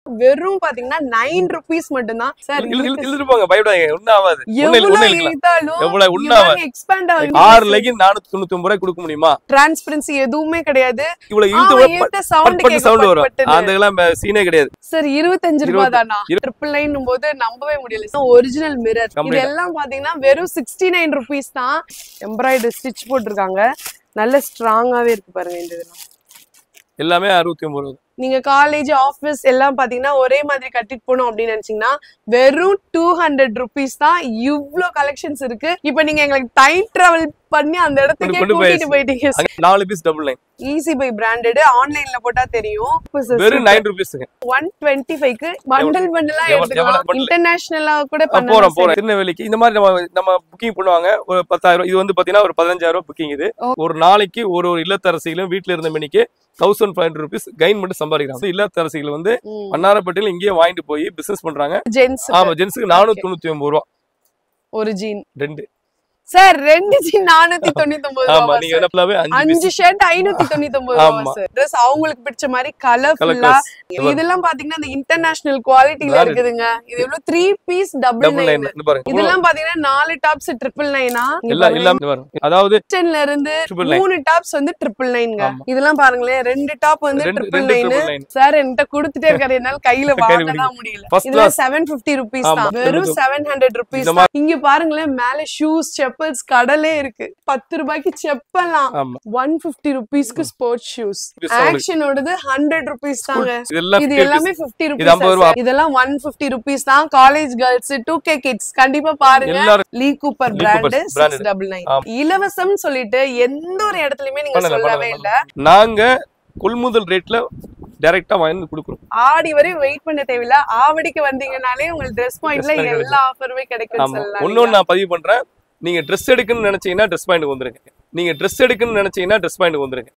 வெறும் பாத்தீங்கன்னா nine rupees மட்டும்தான் சார் இழு- இழு- இழுத்துட்டு போங்க பயப்படாதீங்க ஒன்னும் ஆகாது ஒண்ணு இல்ல, எவ்வளவு ஒண்ணு இல்ல. இழுத்தாலும் எவ்வளவு ஒண்ணும் ஆகாது எக்ஸ்பேண்ட் ஆறு ஆகும் லெகின் நானூத்தி தொண்ணூத்தி ஒன்பது ரூபாய் கொடுக்க முடியுமா டிரான்ஸ்பரன்சி எதுவுமே கிடையாது இவ்வளவு ஆ, இழுத்து இழுத்த சவுண்ட் பட்டு சவுண்ட் வரும் அதெல்லாம் சீனே கிடையாது சார் இருபத்தஞ்சு ரூபாய் இருபது- தானா ட்ரிபிள் நைன் போது நம்பவே முடியல ஒரிஜினல் மிரர் Complete. இதெல்லாம் பாத்தீங்கன்னா வெறும் சிக்ஸ்டி நைன் ருபீஸ் தான் எம்ப்ராய்டரி ஸ்டிச் போட்டிருக்காங்க நல்ல ஸ்ட்ராங்காவே இருக்கு பாருங்க இந்த இதெல்லாம் எல்லாமே அறுபத்தி ஒன்பது ரூபா நீங்க காலேஜ் ஆபீஸ் எல்லாம் பாத்தீங்கன்னா ஒரே மாதிரி கட்டிட்டு போகணும் அப்படின்னு நினைச்சீங்கன்னா வெறும் டூ ஹண்ட்ரட் ருபீஸ் தான் இவ்ளோ கலெக்ஷன்ஸ் இருக்கு இப்போ நீங்க எங்களுக்கு டைம் டிராவல் பண்ணி அந்த இடத்துக்கே கொண்டு கூட்டிட்டு போயாச்சு. போயிட்டீங்க அங்க நாலு piece double nine easy buy branded ஆன்லைன்ல போட்டா தெரியும் வெறும் நைன் ருபீஸ்ங்க ஒன் டுவெண்ட்டி ஃபைவ்க்கு பண்டல் பண்டலா எவ்வளவு- எடுத்துக்கலாம் எவ்வளவு bundle? இன்டர்நேஷனலா கூட போறோம் பண்ணலாம் போறோம் திருநெல்வேலிக்கு இந்த மாதிரி நம்ம நம்ம புக்கிங் பண்ணுவாங்க ஒரு பத்தாயிரம் இது வந்து பாத்தீங்கன்னா ஒரு பதினஞ்சாயிரம் ரூபாய் புக்கிங் இது ஓ. ஒரு நாளைக்கு ஒரு ஒரு இல்லத்தரசிகளும் வீட்டுல இருந்த மணிக்கு thousand five hundred rupees gain மட்டும் சம்பாதிக்கிறாங்க இல்லத்தரசிகள் வந்து மன்னாரப்பட்டியில் இங்கேயே வாங்கிட்டு போய் பிசினஸ் பண்றாங்க ஜென்ஸ் ஆமா ஜென்ஸுக்கு நானூத்தி தொண்ணூத்தி ஒன்பது ரூபா ஒரு ஜீன் ரெண்டு சார் ரெண்டு ஜீன் நானூத்தி தொண்ணூத்தி ஒன்பது ஆமா ரூபா நீங்க என்ன ஃபுல்லாவே அஞ்சு பீஸ் அஞ்சு ஷர்ட் ஐநூத்தி தொண்ணூத்தி ஒன்பது ரூபா ஆமா. சார் ட்ரெஸ் அவங்களுக்கு பிடிச்ச மாதிரி கலர்ஃபுல்லா கலர் இதெல்லாம் பாத்தீங்கன்னா இந்த இன்டர்நேஷனல் குவாலிட்டில Branded. இருக்குதுங்க இது எவ்வளவு three piece double double nine nine பாருங்க இதெல்லாம் பாத்தீங்கன்னா நாலு டாப்ஸ் ட்ரிபிள் நைனா எல்லாம் எல்லாமே வரும் அதாவது கிச்சன்ல இருந்து Triple nine. மூணு டாப்ஸ் வந்து ட்ரிபிள் நைன்ங்க ஆமா. இதெல்லாம் பாருங்களேன் ரெண்டு டாப் வந்து ரெண்டு ட்ரிபிள் ரெண்டு நைன் ட்ரிபிள் நைன் சார் என்கிட்ட கொடுத்துட்டே இருக்காரு என்னால கையில கையில வாங்க தான் முடியல First இதுல class. செவன் பிப்டி ருபீஸ் ஆமா. தான் வெறும் ரெண்டு செவன் ஹண்ட்ரட் ருபீஸ் இந்த தான் இங்க பாருங்களேன் மேல ஷூஸ் செப்பல்ஸ் கடலே இருக்கு பத்து ரூபாய்க்கு செப்பல்லாம் ஆமா ஒன் பிப்டி ருபீஸ்க்கு ஸ்போர்ட்ஸ் ஷூஸ் This உங்களுக்கு. ஆக்ஷனோடது ஹண்ட்ரட் ருபீஸ் தாங்க இதெல்லாம் இது 50 எல்லாமே பிப்டி இது 50 ரூபா. ருபீஸ் இதெல்லாம் ஒன் பிப்டி ருபீஸ் தான் college girls two K kids கண்டிப்பா பாருங்க எல்லாரும் Lee Cooper Lee brand Cooper's branded. Six double nine ஆமா. இலவசம் சொல்லிட்டு எந்த ஒரு இடத்துலயுமே நீங்க பண்ணல, சொல்லவே பண்ணல, இல்ல நாங்க கொள்முதல் ரேட்ல டைரக்டா வாங்கி கொடுக்குறோம் ஆடி வரை வெயிட் பண்ண தேவையில்ல ஆவடிக்கு வந்தீங்கனாலே உங்களுக்கு ட்ரெஸ் பாயிண்ட்ல Dress point எல்லா ஆஃபருமே கிடைக்கும் ஆமா சொல்லலாம் ஒன்னொன்னு நான் பதிவு பண்றேன் நீங்க ட்ரெஸ் எடுக்கணும்னு நினைச்சீங்கன்னா ட்ரெஸ் பாயிண்ட் வந்துருங்க நீங்க ட்ரெஸ் எடுக்கணும்னு நினைச்சீங்கன்னா ட்ரெஸ் பாயிண்ட் வந்துருங்க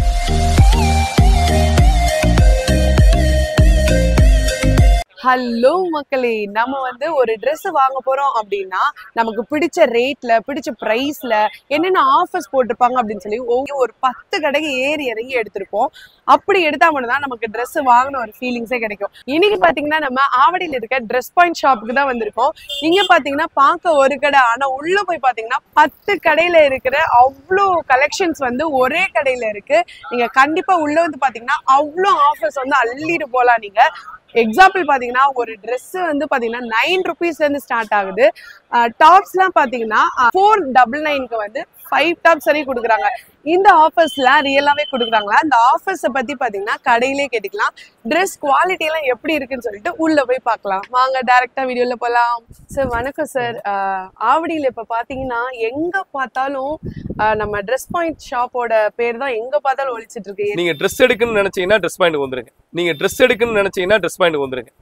ஹலோ மக்களே நம்ம வந்து ஒரு Dress வாங்க போறோம் அப்படின்னா நமக்கு பிடிச்ச ரேட்ல பிடிச்ச பிரைஸ்ல என்னென்ன ஆஃபர்ஸ் போட்டிருப்பாங்க அப்படின்னு சொல்லி ஒவ்வொரு ஒரு பத்து கடைக்கு ஏறி இறங்கி எடுத்திருப்போம் அப்படி எடுத்தா மட்டும் தான் நமக்கு Dress வாங்கின ஒரு ஃபீலிங்ஸே கிடைக்கும் இன்னைக்கு பாத்தீங்கன்னா நம்ம ஆவடியில் இருக்க ட்ரெஸ் பாயிண்ட் ஷாப்புக்கு தான் வந்திருக்கோம் இங்க பாத்தீங்கன்னா பார்க்க ஒரு கடை ஆனா உள்ள போய் பாத்தீங்கன்னா பத்து கடையில இருக்கிற அவ்வளோ கலெக்ஷன்ஸ் வந்து ஒரே கடையில இருக்கு நீங்க கண்டிப்பா உள்ள வந்து பாத்தீங்கன்னா அவ்வளோ ஆஃபர்ஸ் வந்து அள்ளிட்டு போலாம் நீங்க எக்ஸாம்பிள் பாத்தீங்கன்னா ஒரு Dress வந்து பாத்தீங்கன்னா நைன் ருபீஸ்ல இருந்து ஸ்டார்ட் ஆகுது டாப்ஸ்லாம் பாத்தீங்கன்னா ஃபோர் டபுள் நைனுக்கு வந்து ஃபைவ் டாப்ஸ் வரையும் கொடுக்குறாங்க இந்த ஆஃபர்ஸ்லாம் ரியலாவே கொடுக்குறாங்களா இந்த ஆஃபர்ஸை பத்தி பாத்தீங்கன்னா கடையிலே கேட்டுக்கலாம் ட்ரெஸ் குவாலிட்டி எல்லாம் எப்படி இருக்குன்னு சொல்லிட்டு உள்ள போய் பார்க்கலாம் வாங்க டைரக்டா வீடியோல போலாம் சார் வணக்கம் சார் ஆவடியில இப்ப பாத்தீங்கன்னா எங்க பார்த்தாலும் ஆஹ் நம்ம ட்ரெஸ் பாயிண்ட் ஷாப்போட பேர் தான் எங்க பார்த்தாலும் ஒழிச்சிட்டு இருக்கு நீங்க ட்ரெஸ் எடுக்கணும்னு நினைச்சீங்கன்னா ட்ரெஸ் பாயிண்ட் வந்துருங்க நீங்க ட்ரெஸ் எடுக்கணும்னு நினைச்சீங்கன்னா ட்ரெஸ் பாயிண்ட் வந்துருங்க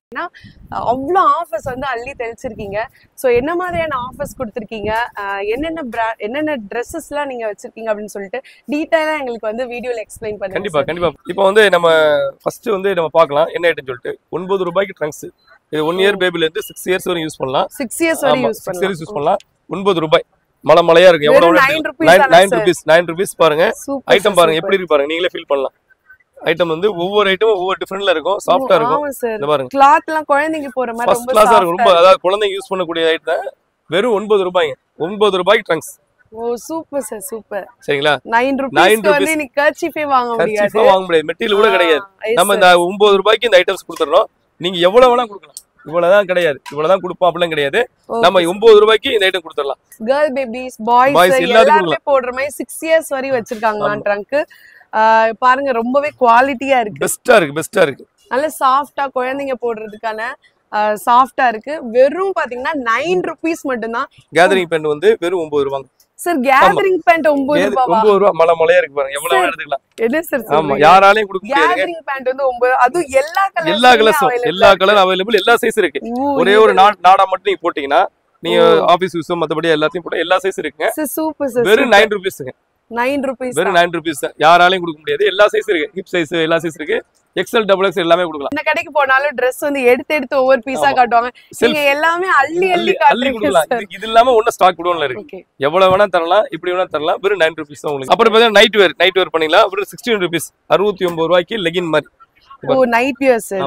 அவ்வளோ ஆஃபர்ஸ் வந்து அள்ளி தெளிச்சிருக்கீங்க ஸோ என்ன மாதிரியான ஆஃபர்ஸ் கொடுத்துருக்கீங்க ஆஹ் என்னென்ன பிராண்ட் என்னென்ன ட்ரெஸ்ஸஸ்லாம் நீங்க வச்சிருக்கீங்க அப்படின்னு சொல்லிட்டு டீட்டெயிலாக எங்களுக்கு வந்து வீடியோல எக்ஸ்பிளைன் பண்ணுங்க கண்டிப்பா கண்டிப்பா இப்போ வந்து நம்ம ஃபர்ஸ்ட் வந்து நம்ம பார்க்கலாம் என்ன ஐட்டம் சொல்லிட்டு ஒன்பது ரூபாய்க்கு ட்ரங்க்ஸ் இது ஒன் இயர் பேபில இருந்து சிக்ஸ் இயர்ஸ் வரையும் யூஸ் பண்ணலாம் சிக்ஸ் இயர்ஸ் வரை ஆமா யூஸ் சிக்ஸ் இயர்ஸ் யூஸ் பண்ணலாம் பண்ணலாம் ஒன்பது ரூபாய் மலை மலையா இருக்கு எவ்வளவு வெறும் nine rupees nine nine rupees nine rupees பாருங்க சூப்பர் ஐட்டம் பாருங்க எப்படி இருக்கு பாருங்க நீங்களே ஃபீல் பண்ணலாம் ஐட்டம் வந்து ஒவ்வொரு ஐட்டமும் ஒவ்வொரு டிஃபரெண்ட்ல இருக்கும் சாஃப்டா இருக்கும் ஆமா சார் இந்த பாருங்க கிளாத் எல்லாம் குழந்தைங்க போற மாதிரி ஃபர்ஸ்ட் ரொம்ப கிளாஸா இருக்கும் ரொம்ப soft-ஆ அதாவது குழந்தைங்க யூஸ் பண்ணக்கூடிய ஐட்டம் வெறும் ஒன்பது ரூபாய்ங்க ஒன்பது ரூபாய்க்கு ட்ரங்க்ஸ் இருக்கு. ஓ சூப்பர் சார் சூப்பர் சரிங்களா நைன் Nine ருபீஸ்க்கு வந்து rupees. இன்னைக்கு கர்ச்சிஃபே வாங்க முடியாது கர்ச்சிஃபா வாங்க முடியாது மெட்டீரியல் கூட கிடையாது ஆ, yes நம்ம sir. இந்த ஒன்பது ரூபாய்க்கு இந்த ஐட்டம்ஸ் கொடுத்துறோம் நீங்க எவ்வளவு வேணா கொடுக்கலாம் இவ்வளவுதான் கிடையாது இவ்வளவுதான் கொடுப்போம் அப்படிலாம் கிடையாது Okay. நம்ம ஒன்பது ரூபாய்க்கு இந்த ஐட்டம் கொடுத்துடலாம் கேர்ள் பேபிஸ் பாய்ஸ் Boys எல்லாத்துக்கும் எல்லாருமே போடுற மாதிரி சிக்ஸ் இயர்ஸ் வரை வச்சிருக்காங்க ட்ரங்க் பாருங்க ரொம்பவே குவாலிட்டியா இருக்கு பெஸ்டா இருக்கு பெஸ்டா இருக்கு நல்ல சாஃப்டா குழந்தைங்க போடுறதுக்கான சாஃப்டா இருக்கு வெறும் பாத்தீங்கன்னா நைன் ருபீஸ் மட்டும்தான் கேதரிங் பேண்ட் வந்து வெறும் ஒன்பது ரூபாங்க சார் கேதரிங் பேண்ட் ஒன்பது ஏது- ரூபாவா ஒன்பது ரூபா மலை மலையா இருக்கு பாருங்க எவ்வளவு Sir, வேணா எடுத்துக்கலாம் என்ன சார் ஆமா யாராலையும் கொடுக்க முடியாது கேதரிங் பேண்ட் வந்து ஒன்பது அதுவும் எல்லா கலர் எல்லா கலர்ஸும் எல்லா கலர் அவைலபிள் எல்லா சைஸ் இருக்கு ஒரே ஒரு நா- நாடா மட்டும் நீங்க போட்டீங்கன்னா நீங்க ஆபீஸ் யூஸ் மத்தபடி எல்லாத்தையும் போட்டு எல்லா சைஸ் இருக்குங்க சூப்பர் சார் வெறும் நைன் ருபீஸ்ங்க நைன் ருபீஸ் வெறும் நைன் ருபீஸ் தான் யாராலையும் கொடுக்க முடியாது எல்லா சைஸ் இருக்கு ஹிப் சைஸ் எல்லா சைஸ் இருக்கு எக்ஸ்எல் டபுள் எக்ஸ் எல்லாமே கொடுக்கலாம் இந்த கடைக்கு போனாலும் Dress வந்து எடுத்து எடுத்து ஒவ்வொரு பீஸா ஆமா. காட்டுவாங்க Self- நீங்க எல்லாமே அள்ளி அள்ளி அள்ளி அள்ளி கொடுக்கலாம் காட்டுறீங்க இது- இது இல்லாம ஒன்னும் ஸ்டாக் குடோன்ல இருக்கு ஓகே எவ்வளவு வேணா தரலாம் இப்படி வேணா தரலாம் வெறும் நைன் ருபீஸ் தான் உங்களுக்கு அப்புறம் பார்த்தீங்கன்னா நைட் வேர் நைட் வேர் பண்ணிக்கலாம் அப்புறம் சிக்ஸ்டீன் ருபீஸ் அறுபத்தி ஒன்பது ரூபாய்க்கு லெகின் மாதிரி ஓ நைட் வியர்ஸ் இது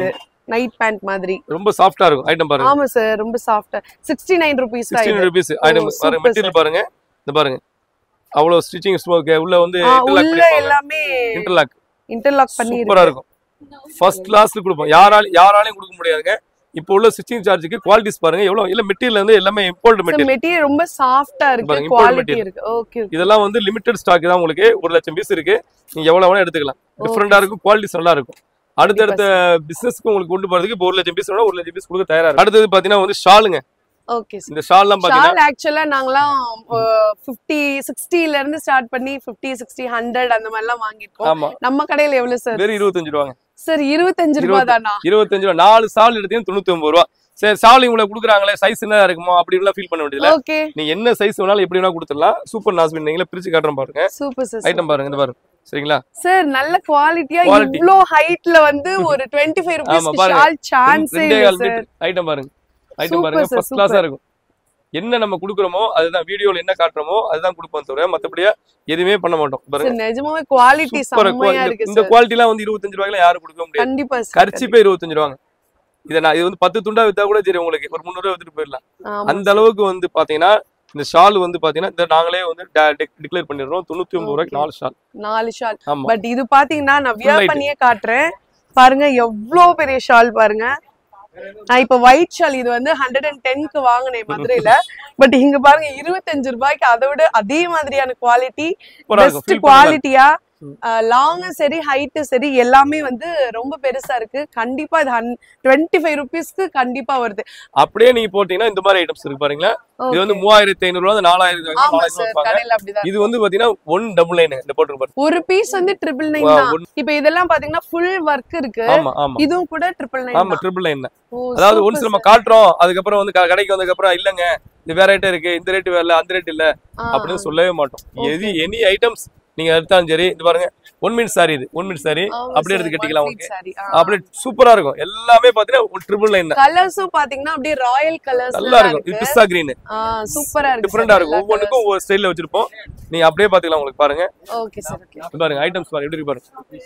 நைட் பேண்ட் மாதிரி ரொம்ப சாஃப்டா இருக்கும் ஐட்டம் பாருங்க ஆமா சார் ரொம்ப சாஃப்டா சிக்ஸ்டி நைன் ருபீஸ் தான் சிக்ஸ்டீன் இது ருபீஸ் ஐட்டம் super பாருங்க மெட்டீரியல் பாருங்க இந்த பாருங்க அவ்வளவு ஸ்டிச்சிங் உள்ள வந்து ஆ, இன்டர்லாக் உள்ள பண்ணிருப்பாங்க எல்லாமே இன்டர்லாக் இன்டர்லாக் பண்ணி சூப்பரா இருக்கும் ஃபர்ஸ்ட் கிளாஸ்ல கொடுப்போம் யாரால யாராலையும் கொடுக்க முடியாதுங்க இப்போ உள்ள ஸ்டிச்சிங் சார்ஜுக்கு குவாலிட்டிஸ் பாருங்க எவ்வளவு இல்ல மெட்டீரியல் வந்து எல்லாமே இம்போர்ட் மெட்டீரியல் மெட்டீரியல் ரொம்ப சாஃப்டா இருக்கு பாருங்க, import குவாலிட்டி material. இருக்கு ஓகே இதெல்லாம் வந்து லிமிடெட் ஸ்டாக் தான் உங்களுக்கு ஒரு லட்சம் பீஸ் இருக்கு நீங்க எவ்வளவு வேணா எடுத்துக்கலாம் டிஃப்ரெண்டா இருக்கும் குவாலிட்டிஸ் நல்லா இருக்கும் அடுத்தடுத்த பிசினஸ்க்கு உங்களுக்கு கொண்டு போறதுக்கு இப்போ ஒரு லட்சம் பீஸ் வேணா ஒரு லட்சம் பீஸ் கொடுக்க தயாரா இருக்கு அடுத்தது பாத்தீங்கன்னா வந்து ஷாலுங்க ஓகே சார் இந்த ஷால்லாம் பாத்தீங்கன்னா ஷால் ஆக்சுவலா நாங்கலாம் ஃபிஃப்டி சிக்ஸ்டில இருந்து ஸ்டார்ட் பண்ணி ஃபிஃப்டி சிக்ஸ்டி ஹண்ட்ரட் அந்த மாதிரி எல்லாம் வாங்கியிருக்கோம் ஆமா நம்ம கடையில எவ்வளவு சார் வெறும் இருபத்தஞ்சு ரூபாங்க சார் இருபத்தஞ்சு ரூபாய் தானா இருபத்தஞ்சு ரூபா நாலு ஷால் எடுத்தீங்கன்னா தொண்ணூத்தி ஒன்பது ரூபா சரி ஷால் இவங்களை கொடுக்குறாங்களே சைஸ் என்ன இருக்குமோ அப்படி எல்லாம் ஃபீல் பண்ண வேண்டியதுல ஓகே நீங்க என்ன சைஸ் வேணாலும் எப்படி வேணா கொடுத்துடலாம் சூப்பர் நாஸ்பின் நீங்களே பிரிச்சு காட்டுறோம் பாருங்க சூப்பர் சார் ஐட்டம் பாருங்க இந்த பாருங்க சரிங்களா சார் நல்ல குவாலிட்டியா Quality. இவ்ளோ ஹைட்ல வந்து ஒரு டுவெண்ட்டி ஃபைவ் ஆமா, ருபீஸ் பாருங்க. ஷால் சான்ஸே ரெண்டே இல்ல கால் சார் மீட்டர் ஐட்டம் பாருங்க ஐட்டம் Super பாருங்க sir, ஃபர்ஸ்ட் கிளாஸா இருக்கும் என்ன நம்ம கொடுக்குறோமோ அதுதான் வீடியோல என்ன காட்டுறோமோ அதுதான் கொடுப்போம் தவிர மத்தபடியா எதுவுமே பண்ண மாட்டோம் பாருங்க சார் நிஜமாவே குவாலிட்டி சூப்பரா செம்மையா இருக்கு இந்த சார் குவாலிட்டி எல்லாம் வந்து இருபத்தஞ்சு ரூபாய்க்கு யாரும் கொடுக்க முடியாது கண்டிப்பா சார் கரிச்சிப்பே இருபத்தஞ்சு ரூபாங்க இதை நான் இது வந்து பத்து துண்டா வித்தா கூட சரி உங்களுக்கு ஒரு முந்நூறு ரூபா வித்துட்டு போயிடலாம் ஆமா அந்த அளவுக்கு வந்து பாத்தீங்கன்னா இந்த ஷால் வந்து பாத்தீங்கன்னா இந்த நாங்களே வந்து டிக்ளேர் பண்ணிடுறோம் தொண்ணூத்தி ஒன்பது ரூபாய்க்கு நாலு ஷால் நாலு ஷால் ஆமா பட் இது பாத்தீங்கன்னா நான் Full வியர் item. பண்ணியே காட்டுறேன் பாருங்க எவ்ளோ பெரிய ஷால் பாருங்க நான் இப்ப ஒயிட் ஷால் இது வந்து ஹண்ட்ரட் அண்ட் டென்க்கு வாங்கினேன் மதுரையில பட் இங்க பாருங்க இருபத்தஞ்சு ரூபாய்க்கு அதை விட அதே மாதிரியான குவாலிட்டி சூப்பரா இருக்கும் பெஸ்ட் ஃபீல் பண்ணலாம் குவாலிட்டியா லாங்கும் சரி ஹைட்டும் சரி எல்லாமே வந்து ரொம்ப பெருசா இருக்கு கண்டிப்பா இது டுவெண்ட்டி ஃபைவ் ருபீஸ்க்கு கண்டிப்பா வருது அப்படியே நீங்க போட்டீங்கன்னா இந்த மாதிரி ஐட்டம்ஸ் இருக்கு பாருங்களா இது வந்து மூவாயிரத்தி ஐநூறு ரூபா நாலாயிரத்தி ஆமா நாலாயிரம் சார் ரூபாய் கடையில அப்படிதான் இது வந்து பாத்தீங்கன்னா ஒன் டபுள் லைன் இந்த போட்டு பாருங்க ஒரு பீஸ் வந்து ட்ரிபிள் நைன் Wow, தான் one- இப்ப இதெல்லாம் பாத்தீங்கன்னா ஃபுல் ஒர்க் இருக்கு ஆமா ஆமா இதுவும் கூட ட்ரிபிள் நைன் ஆமா ட்ரிபிள் லைன் ஓ, அதாவது super ஒன்ஸ் நம்ம sir. காட்டுறோம் அதுக்கப்புறம் வந்து க- கடைக்கு வந்ததுக்கு அப்புறம் இல்லங்க இது வேற ரேட் இருக்கு இந்த ரேட் வேற அந்த ரேட் இல்ல ஆ, அப்படின்னு சொல்லவே மாட்டோம் Okay. எது எனி ஐட்டம்ஸ் நீங்க எடுத்தாலும் சரி இது பாருங்க ஒன் மினிட் சாரி இது ஒன் மினிட் சாரி ஆமா அப்படியே sir, எடுத்து கட்டிக்கலாம் one உங்களுக்கு feet saree. ஆ. அப்படியே சூப்பரா இருக்கும் எல்லாமே பாத்தீங்கன்னா ஒரு ட்ரிபிள் லைன் தான் கலர்ஸும் பாத்தீங்கன்னா அப்படியே ராயல் கலர்ஸ் நல்லா இருக்கும் இது பிஸ்தா கிரீன் சூப்பரா இருக்கு டிஃப்ரெண்டா இருக்கும் ஒவ்வொன்றுக்கும் ஒவ்வொரு ஸ்டைல்ல வச்சிருப்போம் நீங்க அப்படியே பாத்துக்கலாம் உங்களுக்கு பாருங்க ஓகே சார் ஓகே இது பாருங்க ஐட்டம்ஸ் பாருங்க எப்படி இருக்கு பாருங்க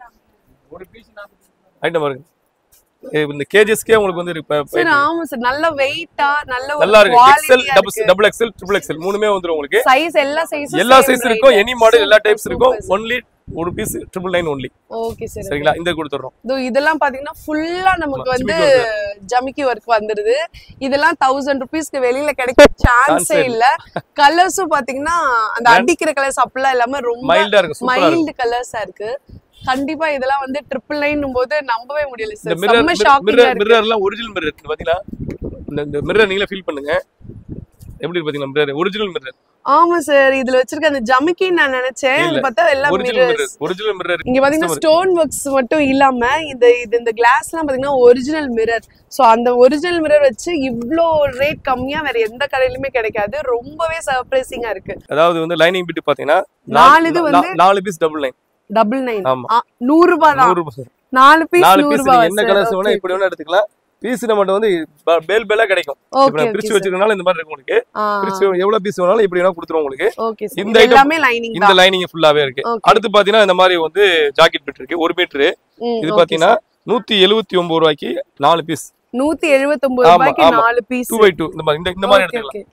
ஐட்டம் பாருங்க இது இந்த கேஜஸ்க்கே உங்களுக்கு வந்து இருக்கு. இப்ப- சார் ஆமா சார் நல்ல வெயிட்டா நல்ல ஒரு நல்லா இருக்கு எக்ஸல் குவாலிட்டியா double double XL triple XL மூணுமே வந்துரும் உங்களுக்கு சைஸ் எல்லா சைஸும் எல்லா சைஸ் இருக்கும் எனி மாடல் எல்லா டைப்ஸ் இருக்கும் ஒன்லி ஒரு piece triple nine only okay sir சரிங்களா இந்த கொடுத்துறோம் இதோ இதெல்லாம் பாத்தீங்கன்னா ஃபுல்லா நமக்கு ஆமா, வந்து ஜிமிக்கி ஜமிக்கி ஒர்க் வந்துருது இதெல்லாம் தௌசண்ட் ருபீஸ்க்கு வெளியில கிடைக்க சான்ஸே Chance இல்ல கலர்ஸும் பாத்தீங்கன்னா அந்த அடிக்கிற கலர்ஸ் அப்பெல்லாம் இல்லாம ரொம்ப மைல்டா இருக்கு சூப்பரா இருக்கு மைல்டு கலர்ஸா இருக்கு கண்டிப்பா இதெல்லாம் வந்து ட்ரிபிள் நைன் போது நம்பவே முடியல இந்த சார் மிரர் செம்ம ஷாக்கிங்கா மிரர் இருக்கு மிரர் எல்லாம் ஒரிஜினல் மிரர் பாத்தீங்களா இந்த இந்த மிரர் நீங்களே ஃபீல் பண்ணுங்க எப்படி இருக்கு பாத்தீங்களா மிரர் ஒரிஜினல் மிரர் ஆமா சார் இதுல வச்சிருக்க அந்த ஜமிக்கின்னு நான் நினைச்சேன் இல்ல. இது பார்த்தா எல்லாம் original mirrors. Mirror original mirror இங்க பாத்தீங்கன்னா ஸ்டோன் ஒர்க்ஸ் மட்டும் இல்லாம இந்த இது இந்த கிளாஸ் எல்லாம் பாத்தீங்கன்னா ஒரிஜினல் மிரர் சோ அந்த ஒரிஜினல் மிரர் வச்சு இவ்ளோ ரேட் கம்மியா வேற எந்த கடையிலுமே கிடைக்காது ரொம்பவே சர்ப்ரைசிங்கா இருக்கு அதாவது வந்து லைனிங் பிட் பாத்தீங்கன்னா நாலு இது நா- நா- நாலு piece double line double nine ஆமா நூறு ரூபாய் தான் நூறு ரூபாய் நாலு பீஸ் நாலு நூறு பீஸ் ரூபாய் என்ன கலர்ஸ் வேணா இப்படி வேணா எடுத்துக்கலாம் பீஸ் மட்டும் வந்து ப- பேல் பேலா கிடைக்கும் இப்ப ஓகே நான் பிரிச்சு வச்சிருக்கனால இந்த மாதிரி இருக்கும் உங்களுக்கு பிரிச்சு ஓகே எவ்வளவு பீஸ் வேணாலும் இப்படி வேணா கொடுத்துருவோம் உங்களுக்கு ஓகே இந்த இந்த item- எல்லாமே லைனிங் இந்த தான் லைனிங் ஃபுல்லாவே இருக்கு Okay. அடுத்து பாத்தீங்கன்னா இந்த மாதிரி வந்து ஜாக்கெட் பிட் இருக்கு ஒரு மீட்டர் ம், இது okay பாத்தீங்கன்னா நூத்தி எழுபத்தி ஒன்பது ரூபாய்க்கு நாலு பீஸ் நூத்தி எழுபத்தி ஒன்பது ஆமா, ரூபாய்க்கு ஆமா. நாலு பீஸ் டூ பை டூ இந்த மாதிரி இந்த இந்த மாதிரி எடுத்துக்கலாம்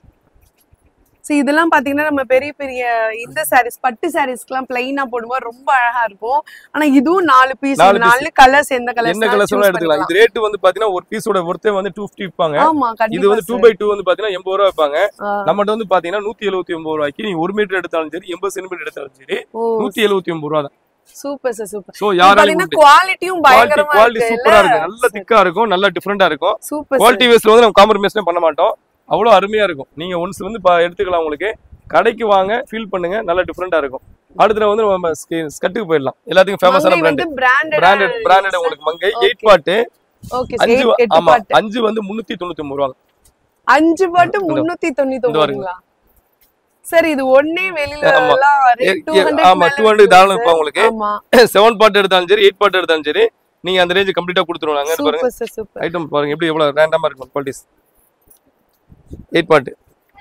சோ இதெல்லாம் பாத்தீங்கன்னா நம்ம பெரிய பெரிய இந்த சாரீஸ் பட்டு சாரீஸ்க்குலாம் பிளைனா போடும்போது ரொம்ப அழகா இருக்கும் ஆனா இதுவும் நாலு பீஸ் நாலு piece. நாலு கலர்ஸ் எந்த கலர்ஸ் என்ன கலர்ஸ் வேணா எடுத்துக்கலாம் இது ரேட் வந்து பாத்தீங்கன்னா ஒரு பீஸோட ஒருத்தே வந்து டூ ஃபிஃப்டி விற்பாங்க ஆமா இது கண்டிப்பா வந்து டூ பை டூ வந்து பாத்தீங்கன்னா எண்பது ரூபா வைப்பாங்க நம்மகிட்ட வந்து பாத்தீங்கன்னா நூத்தி எழுபத்தி ஒன்பது ரூபாய்க்கு நீங்க ஒரு மீட்டர் எடுத்தாலும் சரி எண்பது சென்டிமீட்டர் எடுத்தாலும் சரி நூத்தி எழுபத்தி ஒன்பது ரூபா தான் சூப்பர் சார் சூப்பர் சோ யாராலையும் பாத்தீங்கன்னா குவாலிட்டியும் குவாலிட்டி பயங்கரமா குவாலிட்டி இருக்கு சூப்பரா இருக்கு நல்ல திக்கா இருக்கும் நல்ல டிஃப்ரெண்டா இருக்கும் சூப்பர் குவாலிட்டி வேஸ்ட்ல வந்து நம்ம காம்ப்ரமைஸ்லாம் பண்ண மாட்டோம் அவ்வளவு அருமையா இருக்கும் நீங்க ஒன்ஸ் வந்து பா- எடுத்துக்கலாம் உங்களுக்கு கடைக்கு வாங்க ஃபீல் பண்ணுங்க நல்ல டிஃப்ரெண்டா இருக்கும் அடுத்து வந்து நம்ம ஸ்கட்டுக்கு போயிடலாம் எல்லாத்துக்கும் ஃபேமஸான மங்கை பிராண்ட் வந்து பிராண்டட் பிராண்டட் பிராண்டட் உங்களுக்கு மங்கை எயிட் பாட்டு ஓகே அஞ்சு வ- எட்டு ஆமா பாட்டு அஞ்சு வந்து முன்னூத்தி தொண்ணூத்தி ஒன்பது ரூபா அஞ்சு பாட்டு இந்த- முன்னூத்தி தொண்ணூத்தி இந்த பாருங்க. ஒன்பதுங்களா சார் இது ஒண்ணே வெளியில ஆமா. எல்லாம் ஏ- rate ஏ- 200 ஆமா மேல டூ ஹண்ட்ரட் இருக்கு தாராளம் sir. இப்போ உங்களுக்கு ஆமா செவன் பாட்டு எடுத்தாலும் சரி எயிட் பாட்டு எடுத்தாலும் சரி நீங்க அந்த ரேஞ்ச் கம்ப்ளீட்டா கொடுத்துருவோம் நாங்க இது பாருங்க சூப்பர் சார் சூப்பர் ஐட்டம் பாருங்க எப்படி எவ்வளவு ரேண்டமா இருக்கும் குவாலிட்டிஸ் எயிட் பாட்டு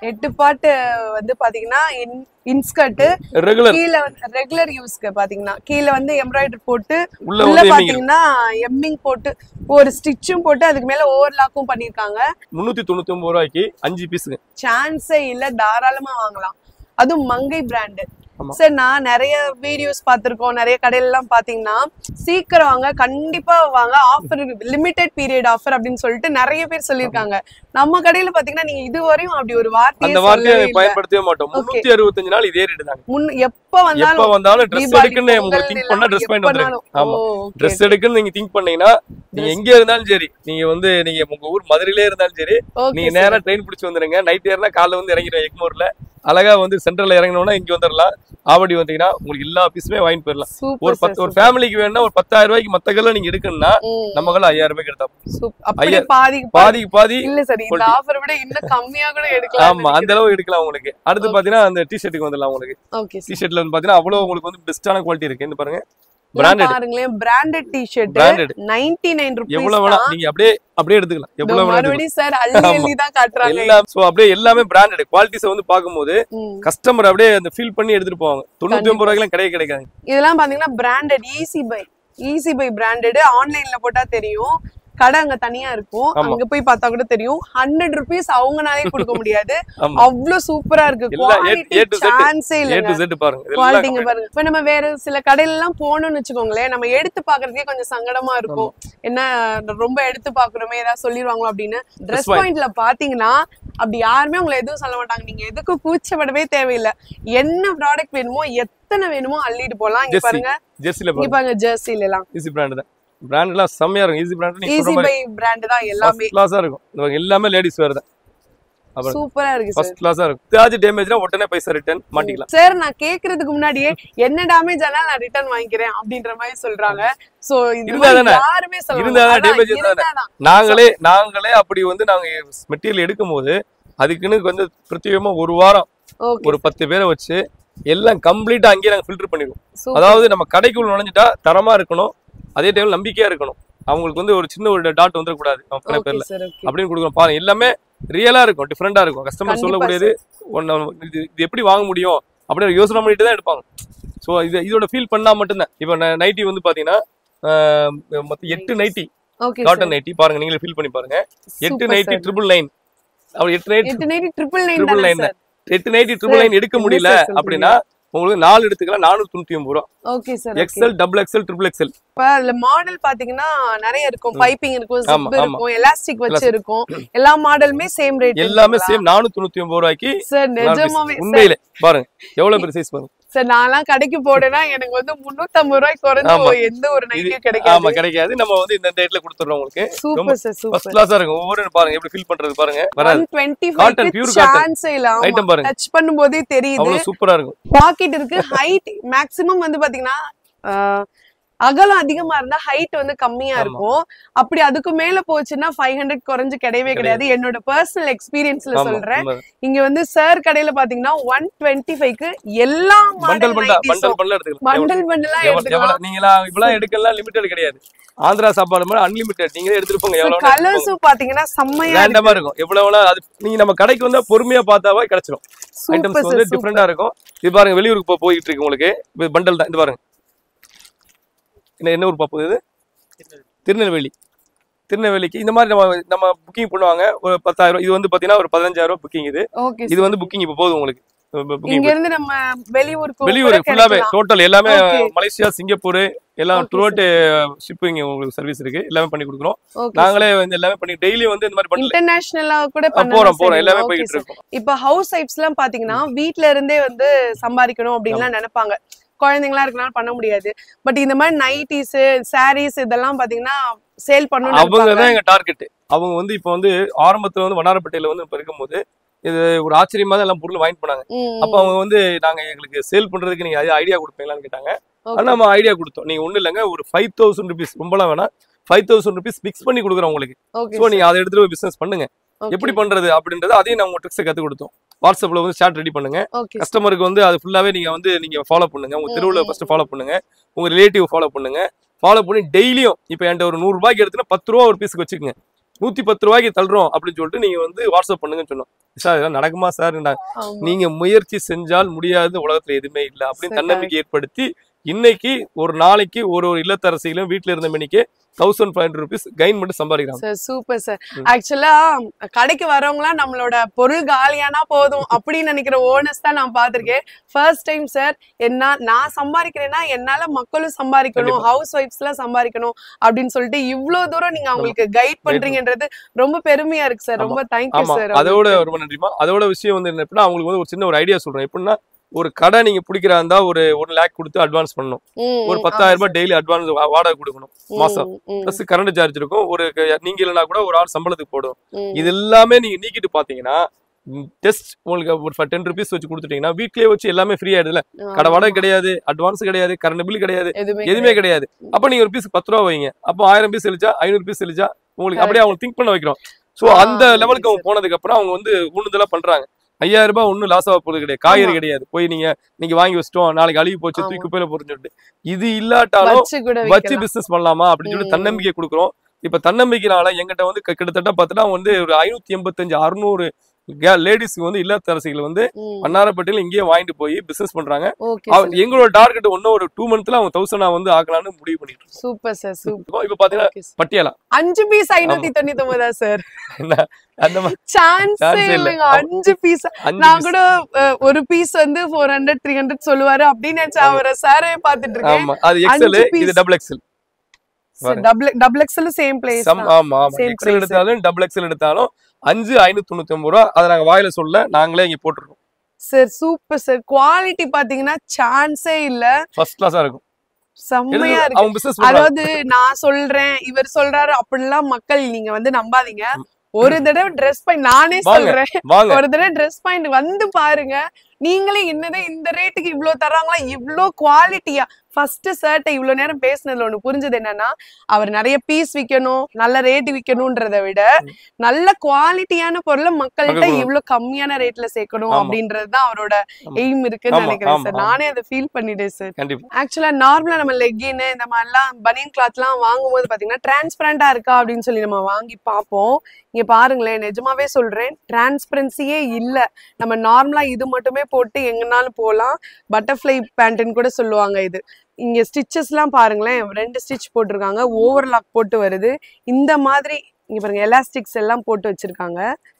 எட்டு பாட்டு வந்து பாத்தீங்கன்னா இன்ஸ்கர்ட் ரெகுலர் கீழ ரெகுலர் யூஸ்க்கு பாத்தீங்கன்னா கீழ வந்து எம்ப்ராய்டரி போட்டு உள்ள உள்ள வந்து எம்மிங் பாத்தீங்கன்னா எம்மிங் போட்டு ஒரு ஸ்டிச்சும் போட்டு அதுக்கு மேல ஓவர்லாக்கும் பண்ணிருக்காங்க முன்னூத்தி தொண்ணூத்தி ஒன்பது ரூபாய்க்கு அஞ்சு பீஸுங்க சான்ஸே இல்ல தாராளமா வாங்கலாம் அதுவும் மங்கை பிராண்டு ஆமா. சார் நான் நிறைய வீடியோஸ் பார்த்திருக்கோம் நிறைய கடையில எல்லாம் பாத்தீங்கன்னா சீக்கிரம் வாங்க கண்டிப்பா வாங்க ஆஃபர் லிமிடெட் பீரியட் ஆஃபர் அப்படின்னு சொல்லிட்டு நிறைய பேர் சொல்லியிருக்காங்க நம்ம கடையில பாத்தீங்கன்னா நீங்க இதுவரையும் அப்படி ஒரு வார்த்தையே அந்த வார்த்தையை சொல்லவே இல்ல. பயன்படுத்தவே மாட்டோம் முன்னூத்தி அறுபத்தஞ்சு நாள் இதே ரேட்டு தாங்க முன் எப்ப எப்ப வந்தாலும் வந்தாலும் ட்ரெஸ் தீபாவளி, எடுக்குன்னு பொங்கல் உங்களுக்கு திங்க் பண்ணா ட்ரெஸ் பாயிண்ட் வந்துருக்கு எப்பனாலும். ஆமா ஓ, okay. ட்ரெஸ் எடுக்குன்னு நீங்க திங்க் பண்ணீங்கன்னா நீங்க எங்க இருந்தாலும் சரி நீங்க வந்து நீங்க உங்க ஊர் மதுரையிலே இருந்தாலும் சரி Okay, நீங்க sir. நேரா ட்ரெயின் பிடிச்சி வந்துருங்க நைட் ஏறினா காலைல வந்து இறங்கிடும் எக்மோர்ல அழகா வந்து சென்ட்ரல்ல இறங்கினோம்னா இங்க வந்துடலாம் ஆவடி வந்தீங்கன்னா உங்களுக்கு எல்லா பீஸுமே வாங்கிட்டு போயிடலாம் Super, ஒரு sir, பத்து ஒரு super. ஃபேமிலிக்கு வேணும்னா ஒரு பத்தாயிரம் ரூபாய்க்கு மத்த கல்ல நீங்க எடுக்கணும்னா ம், நம்ம கல்ல ஐயாயிரம் ரூபாய்க்கு எடுத்தா super. அப்படியே ஐயா, பாதிக்கு பாதி பாதிக்கு பாதி இல்ல சார் இந்த quality. ஆஃபர் விட இன்னும் கம்மியா கூட எடுக்கலாம் ஆமா அந்த அளவு எடுக்கலாம் உங்களுக்கு அடுத்து பாத்தீங்கன்னா அந்த டி ஷர்ட்டுக்கு வந்துடலாம் உங்களுக்கு ஓகே டி ஷர்ட்ல வந்து பாத்தீங்கன்னா அவ்வளவு உங்களுக்கு வந்து பெஸ்டான குவாலிட்டி இருக்கு இந்த பாருங்க இதெல்லாம் பிராண்டட் பாருங்களேன் branded T-shirt Branded. 99 nine rupees எவ்வளவு வேணா நீங்க அப்படியே அப்படியே எடுத்துக்கலாம் எவ்வளவு வேணா எடுத்துக்கலாம். மறுபடியும் சார் அள்ளி அள்ளி தான் காட்டுறாங்க எல்லாம் சோ அப்படியே எல்லாமே பிராண்டட் குவாலிட்டிஸ் வந்து பாக்கும்போது ம். கஸ்டமர் அப்படியே அந்த ஃபீல் பண்ணி எடுத்துட்டு போவாங்க தொண்ணூத்தி ஒன்பது ரூபாய்க்கு கிடையாது கிடைக்காது இதெல்லாம் பாத்தீங்கன்னா branded easy buy easy buy branded ஆன்லைன்ல போட்டா தெரியும் கடை அங்க தனியா இருக்கும் ஆமா. அங்க போய் பார்த்தா கூட தெரியும் ஹண்ட்ரட் ருபீஸ் அவங்கனாலே கொடுக்க முடியாது ஆமா அவ்வளவு சூப்பரா இருக்கு எல்லாம் A- quality A to Z. சான்ஸே ஏ இல்லைங்க டு செட் பாருங்க இதெல்லாம் குவாலிட்டிங்க பாருங்க இப்ப நம்ம வேற சில கடையில எல்லாம் போகணும்னு வச்சுக்கோங்களேன் நம்ம எடுத்து பாக்குறதுக்கே கொஞ்சம் சங்கடமா இருக்கும் என்ன ரொம்ப எடுத்து பாக்குறோமே ஏதாவது சொல்லிடுவாங்களோ அப்படின்னு ட்ரெஸ் point. பாயிண்ட்ல பாத்தீங்கன்னா அப்படி யாருமே உங்களை எதுவும் சொல்ல மாட்டாங்க நீங்க எதுக்கும் கூச்சப்படவே தேவையில்லை என்ன ப்ராடக்ட் வேணுமோ எத்தனை வேணுமோ அள்ளிட்டு போலாம் இங்க ஜெர்சி பாருங்க ஜெர்சில இங்க பாருங்க பாருங்க ஜெர்சில எல்லாம் ஈஸி பிராண்ட் தான் பிராண்ட் எல்லாம் செம்மையா இருக்கும் ஈஸி பிராண்ட் நீங்க ஈஸி சொல்ற மாதிரி பை பிராண்ட் தான் எல்லாமே கிளாஸா இருக்கும் இந்த பாருங்க, எல்லாமே லேடிஸ் வேர் தான் அப்புறம் சூப்பரா இருக்கு சார் ஃபர்ஸ்ட் கிளாஸா இருக்கும் ஏதாச்சும் டேமேஜ்னா உடனே பைசா ரிட்டர்ன் மாட்டிக்கலாம் சார் நான் கேக்குறதுக்கு முன்னாடியே என்ன டேமேஜ் ஆனாலும் நான் ரிட்டர்ன் வாங்கிக்கிறேன் அப்படின்ற மாதிரி சொல்றாங்க சோ இந்த இருந்தா மாதிரி தானே? யாருமே சொல்ல இருந்தா மாட்டாங்க. தானே damage அதான், இருந்தா இருந்தாதான். நாங்களே நாங்களே அப்படி வந்து நாங்க மெட்டீரியல் எடுக்கும் போது அதுக்குன்னு கொஞ்சம் பிரத்யேகமா ஒரு வாரம் Okay, ஒரு பத்து பேரை வச்சு எல்லாம் கம்ப்ளீட்டா அங்கேயே நாங்க ஃபில்டர் பண்ணிடுவோம் super. அதாவது நம்ம கடைக்குள்ள நுழைஞ்சிட்டா தரமா இருக்கணும் அதே டைம்ல நம்பிக்கையா இருக்கணும் அவங்களுக்கு வந்து ஒரு சின்ன ஒரு டாட் வந்துடக்கூடாது அவங்க கடை Okay, பேர்ல sir, okay. அப்படின்னு கொடுக்கணும் பாருங்க எல்லாமே ரியலா இருக்கும் டிஃப்ரெண்டா இருக்கும் கஸ்டமர் கண்டிப்பா சொல்லக்கூடியது ஒண்ணு இது இது எப்படி வாங்க முடியும் அப்படின்னு யோசனை பண்ணிட்டு தான் எடுப்பாங்க ஸோ இது இதோட ஃபீல் பண்ணா மட்டும்தான் இப்போ நைட்டி வந்து பாத்தீங்கன்னா ஆஹ், மொத்தம் எட்டு nighty Okay, cotton sir. Nighty பாருங்க நீங்களே ஃபீல் பண்ணி பாருங்க எட்டு Super, nighty sir. Triple nine அப்படி எட்டு நைட் எட்டு நைட்டி triple nine ட்ரிபிள் தானே நைன் sir? எட்டு நைட்டி ட்ரிபிள் நைன் எடுக்க என்ன முடியல sir சொல்றீங்க? அப்படின்னா உங்களுக்கு நாலு எடுத்துக்கலாம் நானூத்தி தொண்ணூத்தி ஒன்பது ரூபா Okay, sir, okay. XL double XL triple XL இப்ப அதுல மாடல் பாத்தீங்கன்னா நிறைய இருக்கும் பைப்பிங் இருக்கும் ஆமா, ஜிப் ஆமா. இருக்கும் எலாஸ்டிக் வச்சு இருக்கும் எல்லா மாடலுமே சேம் ரேட் எல்லாமே சேம் நானூத்தி தொண்ணூத்தி ஒன்பது ரூபாய்க்கு சார் நிஜமாவே உண்மையிலே பாருங்க எவ்வளவு பெரிய சைஸ் பாருங்க சார் நான்லாம் கடைக்கு போனேன்னா எனக்கு வந்து முன்னூத்தி ஐம்பது ரூபாய் குறைஞ்சு ஆமா. எந்த ஒரு இது நைட்டியும் ஆமா கிடைக்காது கிடைக்காது நம்ம வந்து இந்த ரேட்ல கொடுத்துறோம் உங்களுக்கு ரொம்ப சூப்பர் சார் ஃபர்ஸ்ட் சூப்பர் கிளாஸா இருக்கும் ஒவ்வொரு பாருங்க எப்படி ஃபீல் பண்றது பாருங்க வராது one twenty Cotton, five pure cotton. சான்ஸே இல்ல ஐட்டம் பாருங்க டச் பண்ணும்போதே தெரியுது அவ்வளவு சூப்பரா இருக்கும் பாக்கெட் இருக்கு ஹைட் மேக்ஸிமம் வந்து பாத்தீங்கன்னா ஆஹ், அகலம் அதிகமா இருந்தா ஹைட் வந்து கம்மியா ஆமா. இருக்கும் அப்படி அதுக்கு மேல போச்சுன்னா ஃபைவ் ஹண்ட்ரட் குறைஞ்சு கிடையவே கிடையாது என்னோட பர்சனல் எக்ஸ்பீரியன்ஸ்ல ஆமா சொல்றேன் உண்மைதான். இங்க வந்து சார் கடையில பாத்தீங்கன்னா ஒன் டுவெண்ட்டி ஃபைவ்க்கு எல்லா பண்டல் மாடல் பண்டா பண்டல் பண்டல் எடுத்துக்கலாம் பண்டல் பண்டலா எவ்வளவு- எடுத்துக்கலாம் எவ்வளவு நீங்களாம் இப்பெல்லாம் எடுக்கலாம் லிமிடெட் கிடையாது ஆந்திரா சாப்பாடு மாதிரி அன்லிமிட்டெட் நீங்களே எடுத்துட்டு போங்க எவ்வளவு கலர்ஸும் பாத்தீங்கன்னா செம்மையா ரேண்டமா இருக்கும் எவ்வளவு வேணா அது நீங்க நம்ம கடைக்கு வந்தா பொறுமையா பார்த்தாவே கிடைச்சிரும் ஐட்டம்ஸ் சூப்பர் வந்து சார் டிஃப்ரெண்டா இருக்கும் இது பாருங்க வெளியூருக்கு போ- போயிட்டு இருக்கு உங்களுக்கு இது பண்டல் தான் இது பாருங்க என்ன என்ன ஊர் பாப்போம் இது திருநெல்வேலி திருநெல்வேலிக்கு இந்த மாதிரி நம்ம நம்ம புக்கிங் பண்ணுவாங்க ஒரு பத்தாயிரம் ரூபாய். இது வந்து பாத்தீங்கன்னா ஒரு பதினஞ்சாயிரம் ரூபாய் புக்கிங் இது ஓகே இது வந்து புக்கிங் இப்போ போதும் உங்களுக்கு புக்கிங் இங்க இருந்து நம்ம வெளியூருக்கு வெளியூர் கூட ஃபுல்லாவே கிடைக்கலாம். டோட்டல் எல்லாமே Okay. மலேசியா சிங்கப்பூர் எல்லாம் Okay, த்ரூ அவுட் ஷிப்பிங் உங்களுக்கு சர்வீஸ் இருக்கு எல்லாமே பண்ணி கொடுக்குறோம் Okay, நாங்களே வந்து எல்லாமே பண்ணி டெய்லி வந்து இந்த மாதிரி பண்ணல இன்டர்நேஷனலா கூட போறோம் பண்ணலாம் போறோம் சரி, எல்லாமே okay போயிட்டு sir. இருக்கோம் இப்ப ஹவுஸ் ஒய்ஃப்ஸ் எல்லாம் பாத்தீங்கன்னா வீட்ல இருந்தே வந்து சம்பாதிக்கணும் அப்படின்லாம் நினைப்பாங்க குழந்தைங்களா இருக்கனால பண்ண முடியாது பட் இந்த மாதிரி நைட்டிஸ் சாரீஸ் இதெல்லாம் பாத்தீங்கன்னா சேல் அவங்க பண்ணணும் தான் எங்க டார்கெட் அவங்க வந்து இப்போ வந்து ஆரம்பத்துல வந்து வண்ணாரப்பேட்டையில வந்து இப்ப இருக்கும்போது இது ஒரு ஆச்சரியமா தான் எல்லாம் பொருள் வாங்கிட்டு போனாங்க அப்ப அவங்க வந்து நாங்க எங்களுக்கு சேல் பண்றதுக்கு நீங்க ஐடியா கொடுப்பீங்களான்னு கேட்டாங்க ஆனா நம்ம ஐடியா கொடுத்தோம் நீங்க ஒண்ணு இல்லைங்க ஒரு ஃபைவ் தௌசண்ட் ருபீஸ் ரொம்பலாம் வேணாம் ஃபைவ் தௌசண்ட் ருபீஸ் பிக்ஸ் பண்ணி கொடுக்குறோம் உங்களுக்கு ஸோ நீங்க அதை எடுத்துட்டு போய் பிசினஸ் பண்ணுங்க எப்படி பண்றது அப்படின்றது அதையும் நான் உங்க ட்ரிக்ஸை கத்து கொடுத்தோம் வாட்ஸ்அப்ல வந்து சாட் ரெடி பண்ணுங்க ஓகே கஸ்டமருக்கு வந்து அது ஃபுல்லாவே நீங்க வந்து நீங்க ஃபாலோ பண்ணுங்க உங்க தெருவுல ஃபர்ஸ்ட் ஃபாலோ பண்ணுங்க உங்க ரிலேட்டிவ் ஃபாலோ பண்ணுங்க ஃபாலோ பண்ணி டெய்லியும் இப்போ என்கிட்ட ஒரு நூறு ரூபாய்க்கு எடுத்துனா பத்து ரூபா ஒரு பீஸுக்கு வச்சுக்கோங்க நூத்தி பத்து ரூபாய்க்கு தள்ளுறோம் அப்படின்னு சொல்லிட்டு நீங்க வந்து வாட்ஸ்அப் பண்ணுங்கன்னு சொன்னோம் சார் இதெல்லாம் நடக்குமா சார் ஆமா. நீங்க முயற்சி செஞ்சால் முடியாது உலகத்துல எதுவுமே இல்ல அப்படின்னு சரி, தன்னம்பிக்கை ஏற்படுத்தி இன்னைக்கு ஒரு நாளைக்கு ஒரு ஒரு இல்லத்தரசிகளும் வீட்டுல இருந்த மணிக்கு thousand five hundred rupees gain மட்டும் சம்பாதிக்கிறாங்க சார் சூப்பர் சார் ம். ஆக்சுவலா கடைக்கு வரவங்களாம் நம்மளோட பொருள் காலியானா போதும் அப்படின்னு நினைக்கிற ஓனர்ஸ் தான் நான் பார்த்திருக்கேன் ஃபர்ஸ்ட் டைம் சார் என்ன நான் சம்பாதிக்கிறேன்னா என்னால மக்களும் சம்பாதிக்கணும் கண்டிப்பா. ஹவுஸ் ஒய்ஃப்ஸ் எல்லாம் சம்பாதிக்கணும் அப்படின்னு சொல்லிட்டு இவ்வளவு தூரம் நீங்க அவங்களுக்கு கைட் பண்றீங்கன்றது ரொம்ப பெருமையா இருக்கு சார் ரொம்ப தேங்க்யூ ஆமா சார் அதோட ரொம்ப நன்றிமா அதோட விஷயம் வந்து என்ன அப்படின்னா அவங்களுக்கு வந்து ஒரு சின்ன ஒரு ஐடியா சொல்றேன் எப்படின்னா ஒரு கடை நீங்க பிடிக்கிறா இருந்தா ஒரு ஒன் லேக் கொடுத்து அட்வான்ஸ் பண்ணணும் ஒரு பத்தாயிரம் ரூபாய் டெய்லி அட்வான்ஸ் வாடகை கொடுக்கணும் மாசம். ப்ளஸ் கரண்ட் சார்ஜ் இருக்கும் ஒரு க- நீங்க இல்லைனா கூட ஒரு ஆள் சம்பளத்துக்கு போடும் இது எல்லாமே நீங்க நீக்கிட்டு பாத்தீங்கன்னா ஜஸ்ட் உங்களுக்கு ஒரு டென் ருபீஸ் வச்சு கொடுத்துட்டீங்கன்னா வீட்லயே வச்சு எல்லாமே ஃப்ரீ ஆயிடுதுல கடை வாடகை கிடையாது அட்வான்ஸ் கிடையாது கரண்ட் பில் கிடையாது எதுவுமே எதுவுமே கிடையாது அப்ப நீங்க ஒரு பீஸ் பத்து ரூபா வைங்க அப்போ ஆயிரம் பீஸ் எழுச்சா ஐநூறு பீஸ் எழுச்சா உங்களுக்கு அப்படியே அவங்க திங்க் பண்ண வைக்கிறோம் சோ ஆ, அந்த லெவலுக்கு அவங்க போனதுக்கு அப்புறம் அவங்க வந்து ஊண்டுதலா பண்றாங்க ஐயாயிரம் ரூபாய் ஒண்ணும் லாஸ் ஆக போறது கிடையாது காய்கறி ஆமா. கிடையாது போய் நீங்க நீங்க வாங்கி வச்சிட்டோம் நாளைக்கு அழுகி போச்சு ஆமா. தூக்கி குப்பையில போறேன்னு சொல்லிட்டு இது இல்லாட்டாலும் வச்சு கூட வச்சு வைக்கலாம். பிசினஸ் பண்ணலாமா அப்படின்னு சொல்லி ம். தன்னம்பிக்கை கொடுக்குறோம் இப்ப தன்னம்பிக்கைனால எங்கிட்ட வந்து க- கிட்டத்தட்ட பார்த்தா வந்து ஒரு ஐநூத்தி எண்பத்தஞ்சு அறுநூறு லேடிஸ்க்கு வந்து இல்லத்தரசிகள் வந்து ம். மன்னாரப்பட்டியில இங்கேயே வாங்கிட்டு போய் பிசினஸ் பண்றாங்க ஓகே அவ- எங்களோட டார்கெட் இன்னும் ஒரு டூ மந்த்ல அவங்க தௌசண்ட் வந்து ஆக்கலாம்னு முடிவு பண்ணிட்டு இருக்கோம் சூப்பர் சார் சூப்பர் இப்போ இப்ப பாத்தீங்கன்னா Okay, sir. பட்டியாலா அஞ்சு பீஸ் ஐநூத்தி தொண்ணூத்தி ஒன்பதா சார் என்ன அந்த மாதிரி சான்ஸே Chance இல்ல. இல்லைங்க அஞ்சு பீஸ் அஞ்சு நான் piece. கூட அஹ், ஒரு பீஸ் வந்து ஃபோர் ஹண்ட்ரட் த்ரீ ஹண்ட்ரட் சொல்லுவாரு அப்படின்னு நினைச்சு அவரை சாரே பாத்துட்டு இருக்கேன் ஆமா அது எக்ஸல் அஞ்சு piece. இது டபுள் எக்ஸல் பாருங்க. Double double XL same place சம் ஆமா ஆமா Same எக்ஸல் price. எடுத்தாலும் டபுள் எக்ஸல் எடுத்தாலும் அஞ்சு ஐநூத்தி தொண்ணூத்தி ஒன்பது ரூபா அதை நாங்க வாயில சொல்ல நாங்களே இங்க போட்டுருக்கோம் சார் சூப்பர் சார் குவாலிட்டி பாத்தீங்கன்னா சான்ஸே இல்ல ஃபர்ஸ்ட் கிளாஸா இருக்கும் செம்மையா எடுத்து இருக்கு அவங்க பிசினஸ் அதாவது நான் சொல்றேன் இவர் சொல்றாரு அப்படிலாம் மக்கள் நீங்க வந்து நம்பாதீங்க ஒரு தடவை ட்ரெஸ் பாயிண்ட் நானே வாங்க. சொல்றேன் வாங்க ஒரு தடவை ட்ரெஸ் பாயிண்ட் வந்து பாருங்க நீங்களே என்னதான் இந்த ரேட்டுக்கு இவ்ளோ தராங்களா இவ்ளோ குவாலிட்டியா ஃபர்ஸ்ட் ஷர்ட்டை இவ்ளோ நேரம் பேசுனதுல ஒண்ணு புரிஞ்சது என்னன்னா அவர் நிறைய பீஸ் விக்கணும் நல்ல ரேட் விக்கணும்ன்றத விட நல்ல குவாலிட்டியான பொருளை மக்கள்கிட்ட மக்கள் இவ்ளோ கம்மியான ரேட்ல சேர்க்கணும் ஆமா. அப்படின்றதுதான் அவரோட ஆமா. எய்ம் இருக்குன்னு ஆமா, நினைக்கிறேன் ஆமா, சார் ஆமா. நானே அதை ஃபீல் பண்ணிட்டேன் சார் கண்டிப்பா ஆக்சுவலா நார்மலா நம்ம லெக்கின் இந்த மாதிரிலாம் பனியன் கிளாத்லாம் வாங்கும்போது பாத்தீங்கன்னா டிரான்ஸ்பரண்டா இருக்கா அப்படின்னு சொல்லி நம்ம வாங்கி பார்ப்போம் இங்க பாருங்களேன் நிஜமாவே சொல்றேன் டிரான்ஸ்பரன்சியே இல்ல நம்ம நார்மலா இது மட்டுமே போட்டு எங்கனாலும் போகலாம் பட்டர்ஃப்ளை பேண்ட்னு கூட சொல்லுவாங்க இது இங்க ஸ்டிச்சஸ்லாம் பாருங்களேன் ரெண்டு ஸ்டிச் போட்டிருக்காங்க ஓவர்லாக் போட்டு வருது இந்த மாதிரி இங்க பாருங்க எலாஸ்டிக்ஸ் எல்லாம் போட்டு வச்சிருக்காங்க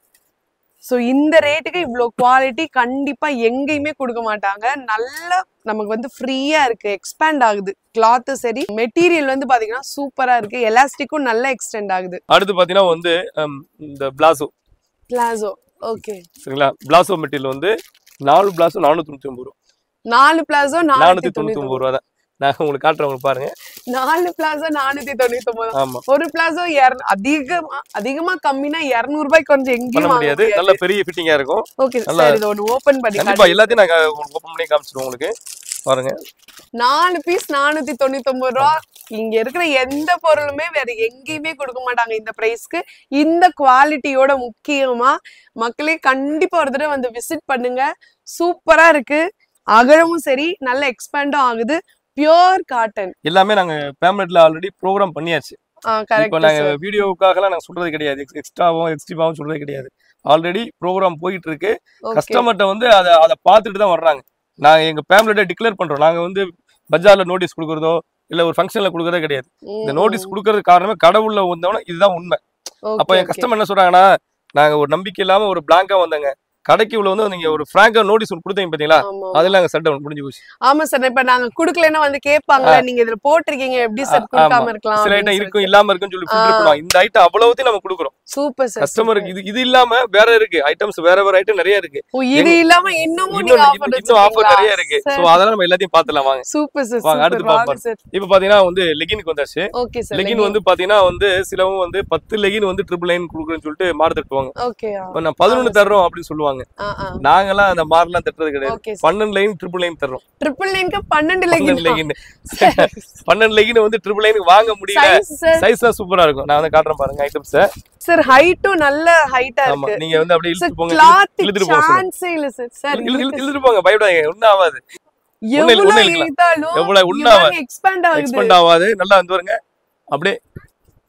ஸோ இந்த ரேட்டுக்கு இவ்வளோ குவாலிட்டி கண்டிப்பா எங்கேயுமே கொடுக்க மாட்டாங்க நல்ல நமக்கு வந்து ஃப்ரீயா இருக்கு எக்ஸ்பேண்ட் ஆகுது கிளாத்து சரி மெட்டீரியல் வந்து பாத்தீங்கன்னா சூப்பரா இருக்கு எலாஸ்டிக்கும் நல்லா எக்ஸ்டெண்ட் ஆகுது அடுத்து பாத்தீங்கன்னா வந்து ஹம், இந்த பிளாசோ பிளாசோ ஓகே சரிங்களா பிளாசோ மெட்டீரியல் வந்து நாலு பிளாசோ நானூத்தி தொண்ணூத்தி ஒன்பது ரூபா நாலு பிளாசோ நானூத்தி நானூத்தி தொண்ணூத்தி தொண்ணூத்தி ஒன்பது ரூபா தான் நான் உங்களுக்கு காட்டுறேன் உங்களுக்கு பாருங்க நாலு பிளாசோ நானூத்தி தொண்ணூத்தி ஒன்பது ஆமா ஒரு பிளாசோ அதிகமா அதிகமா கம்மினா இருநூறு ரூபாய்க்கு கொஞ்சம் பண்ண எங்கேயும் வாங்க முடியாது முடியாது நல்ல பெரிய ஃபிட்டிங்கா இருக்கும் ஓகே நல்லா- சார் இது ஒன்று ஓபன் பண்ணி கண்டிப்பா காட்டுங்க. எல்லாத்தையும் நாங்க ஓப்பன் பண்ணி காமிச்சிருவோம் உங்களுக்கு பாருங்க நாலு பீஸ் நானூத்தி தொண்ணூத்தி ஒன்பது ரூபா இங்க இருக்கிற எந்த பொருளுமே வேற எங்கேயுமே கொடுக்க மாட்டாங்க இந்த பிரைஸ்க்கு இந்த குவாலிட்டியோட முக்கியமா மக்களே கண்டிப்பா ஒரு தடவை வந்து விசிட் பண்ணுங்க சூப்பரா இருக்கு அகலமும் சரி நல்ல எக்ஸ்பேண்டும் ஆகுது பியோர் காட்டன் எல்லாமே நாங்க பேம்லெட்ல ஆல்ரெடி ப்ரோக்ராம் பண்ணியாச்சு இப்போ கரெக்ட் நாங்க வீடியோவுக்காகலாம் நாங்க சொல்றது கிடையாது எக்ஸ்ட்ராவும் எக்ஸ்ட்ரீமாவும் சொல்றது கிடையாது ஆல்ரெடி ப்ரோக்ராம் போயிட்டு இருக்கு ஓகே கஸ்டமர்கிட்ட வந்து அதை அதை பார்த்துட்டு தான் வர்றாங்க நாங்க எங்க பேம்லெட்டை டிக்ளேர் பண்றோம் நாங்க வந்து பஜார்ல நோட்டீஸ் கொடுக்குறதோ இல்ல ஒரு ஃபங்க்ஷன்ல கொடுக்கறதே கிடையாது இந்த நோட்டீஸ் கொடுக்கறது காரணமே கடவுள்ல வந்தவன இதுதான் உண்மை அப்ப என் கஸ்டமர் என்ன சொல்றாங்கன்னா நாங்க ஒரு நம்பிக்கை இல்லாம ஒரு பிளாங்கா வந்தங்க கடைக்கு உள்ள வந்து நீங்க ஒரு ஃப்ராங்கா நோட்டீஸ் கொடுத்தீங்க பாத்தீங்களா அதெல்லாம் அங்க சட் டவுன் முடிஞ்சு போச்சு ஆமா சார் இப்ப நாங்க குடுக்கலைன்னா வந்து கேட்பாங்கல்ல நீங்க இதுல போட்டிருக்கீங்க எப்படி சார் ஆ, கொடுக்காம ஆமா. இருக்கலாம் சில ஐட்டம் இருக்கும் இல்லாம இருக்குன்னு சொல்லி filter பண்ணுவாங்க இந்த ஐட்டம் அவ்வளவுத்தையும் நம்ம கொடுக்குறோம் சூப்பர் சார் கஸ்டமருக்கு இது இது இல்லாம வேற இருக்கு ஐட்டம்ஸ் வேற வேற ஐட்டம் நிறைய இருக்கு இது இல்லாம இன்னமும் நீங்க இன்னும் ஆஃபர் இன்னும் ஆஃபர் நிறைய இருக்கு சோ அதெல்லாம் நம்ம எல்லாத்தையும் பாத்துலாம் வாங்க சூப்பர் சார் வாங்க, அடுத்து சூப்பர் வாங்க பாப்போம். சார் இப்ப பாத்தீங்கன்னா வந்து லெகினுக்கு வந்தாச்சு ஓகே சார் லெகின் வந்து பாத்தீங்கன்னா வந்து சிலவும் வந்து பத்து லெகின் வந்து ட்ரிபிள் லைன் கொடுக்குறேன்னு சொல்லிட்டு மாறு தட்டுவாங்க ஓகே இப்ப நான் பதினொன்னு தர்றோம் அப்படின்னு சொல்லுவாங்க ஆ ஆ நாங்கெல்லாம் அந்த மாரெல்லாம் தட்டுறது கிடையாது ஓகே சார் பன்னெண்டு லைன் ட்ரிபிள் லைன் தர்றோம் ட்ரிபிள் நைன்க்கு பன்னெண்டு பன்னெண்டு லெகின் லெகின் பன்னெண்டு லெகின் வந்து ட்ரிபிள் லைனுக்கு வாங்க முடியல சைஸ் சார் சைஸ் தான் சூப்பரா இருக்கும் நான் வந்து காட்டுறேன் பாருங்க ஐட்டம்ஸ் சார் ஹைட்டும் நல்ல ஹைட்டா ஆமா இருக்கு நீங்க வந்து அப்படியே சார் இழுத்து போங்க கிளாத் இழுத்துட்டு போக சொல்லுங்க. சான்ஸே இல்ல சார் சார் இழு- இழு- இழுத்துட்டு போங்க பயப்படாதீங்க ஒண்ணும் ஆகாது ஒண்ணு இல்ல, எவ்வளவு ஒண்ணு இல்ல. இழுத்தாலும் எவ்வளவு ஒண்ணும் ஆகாது எக்ஸ்பேண்ட் ஆகுது எக்ஸ்பெண்ட் ஆகாது நல்லா வந்து வருங்க அப்படியே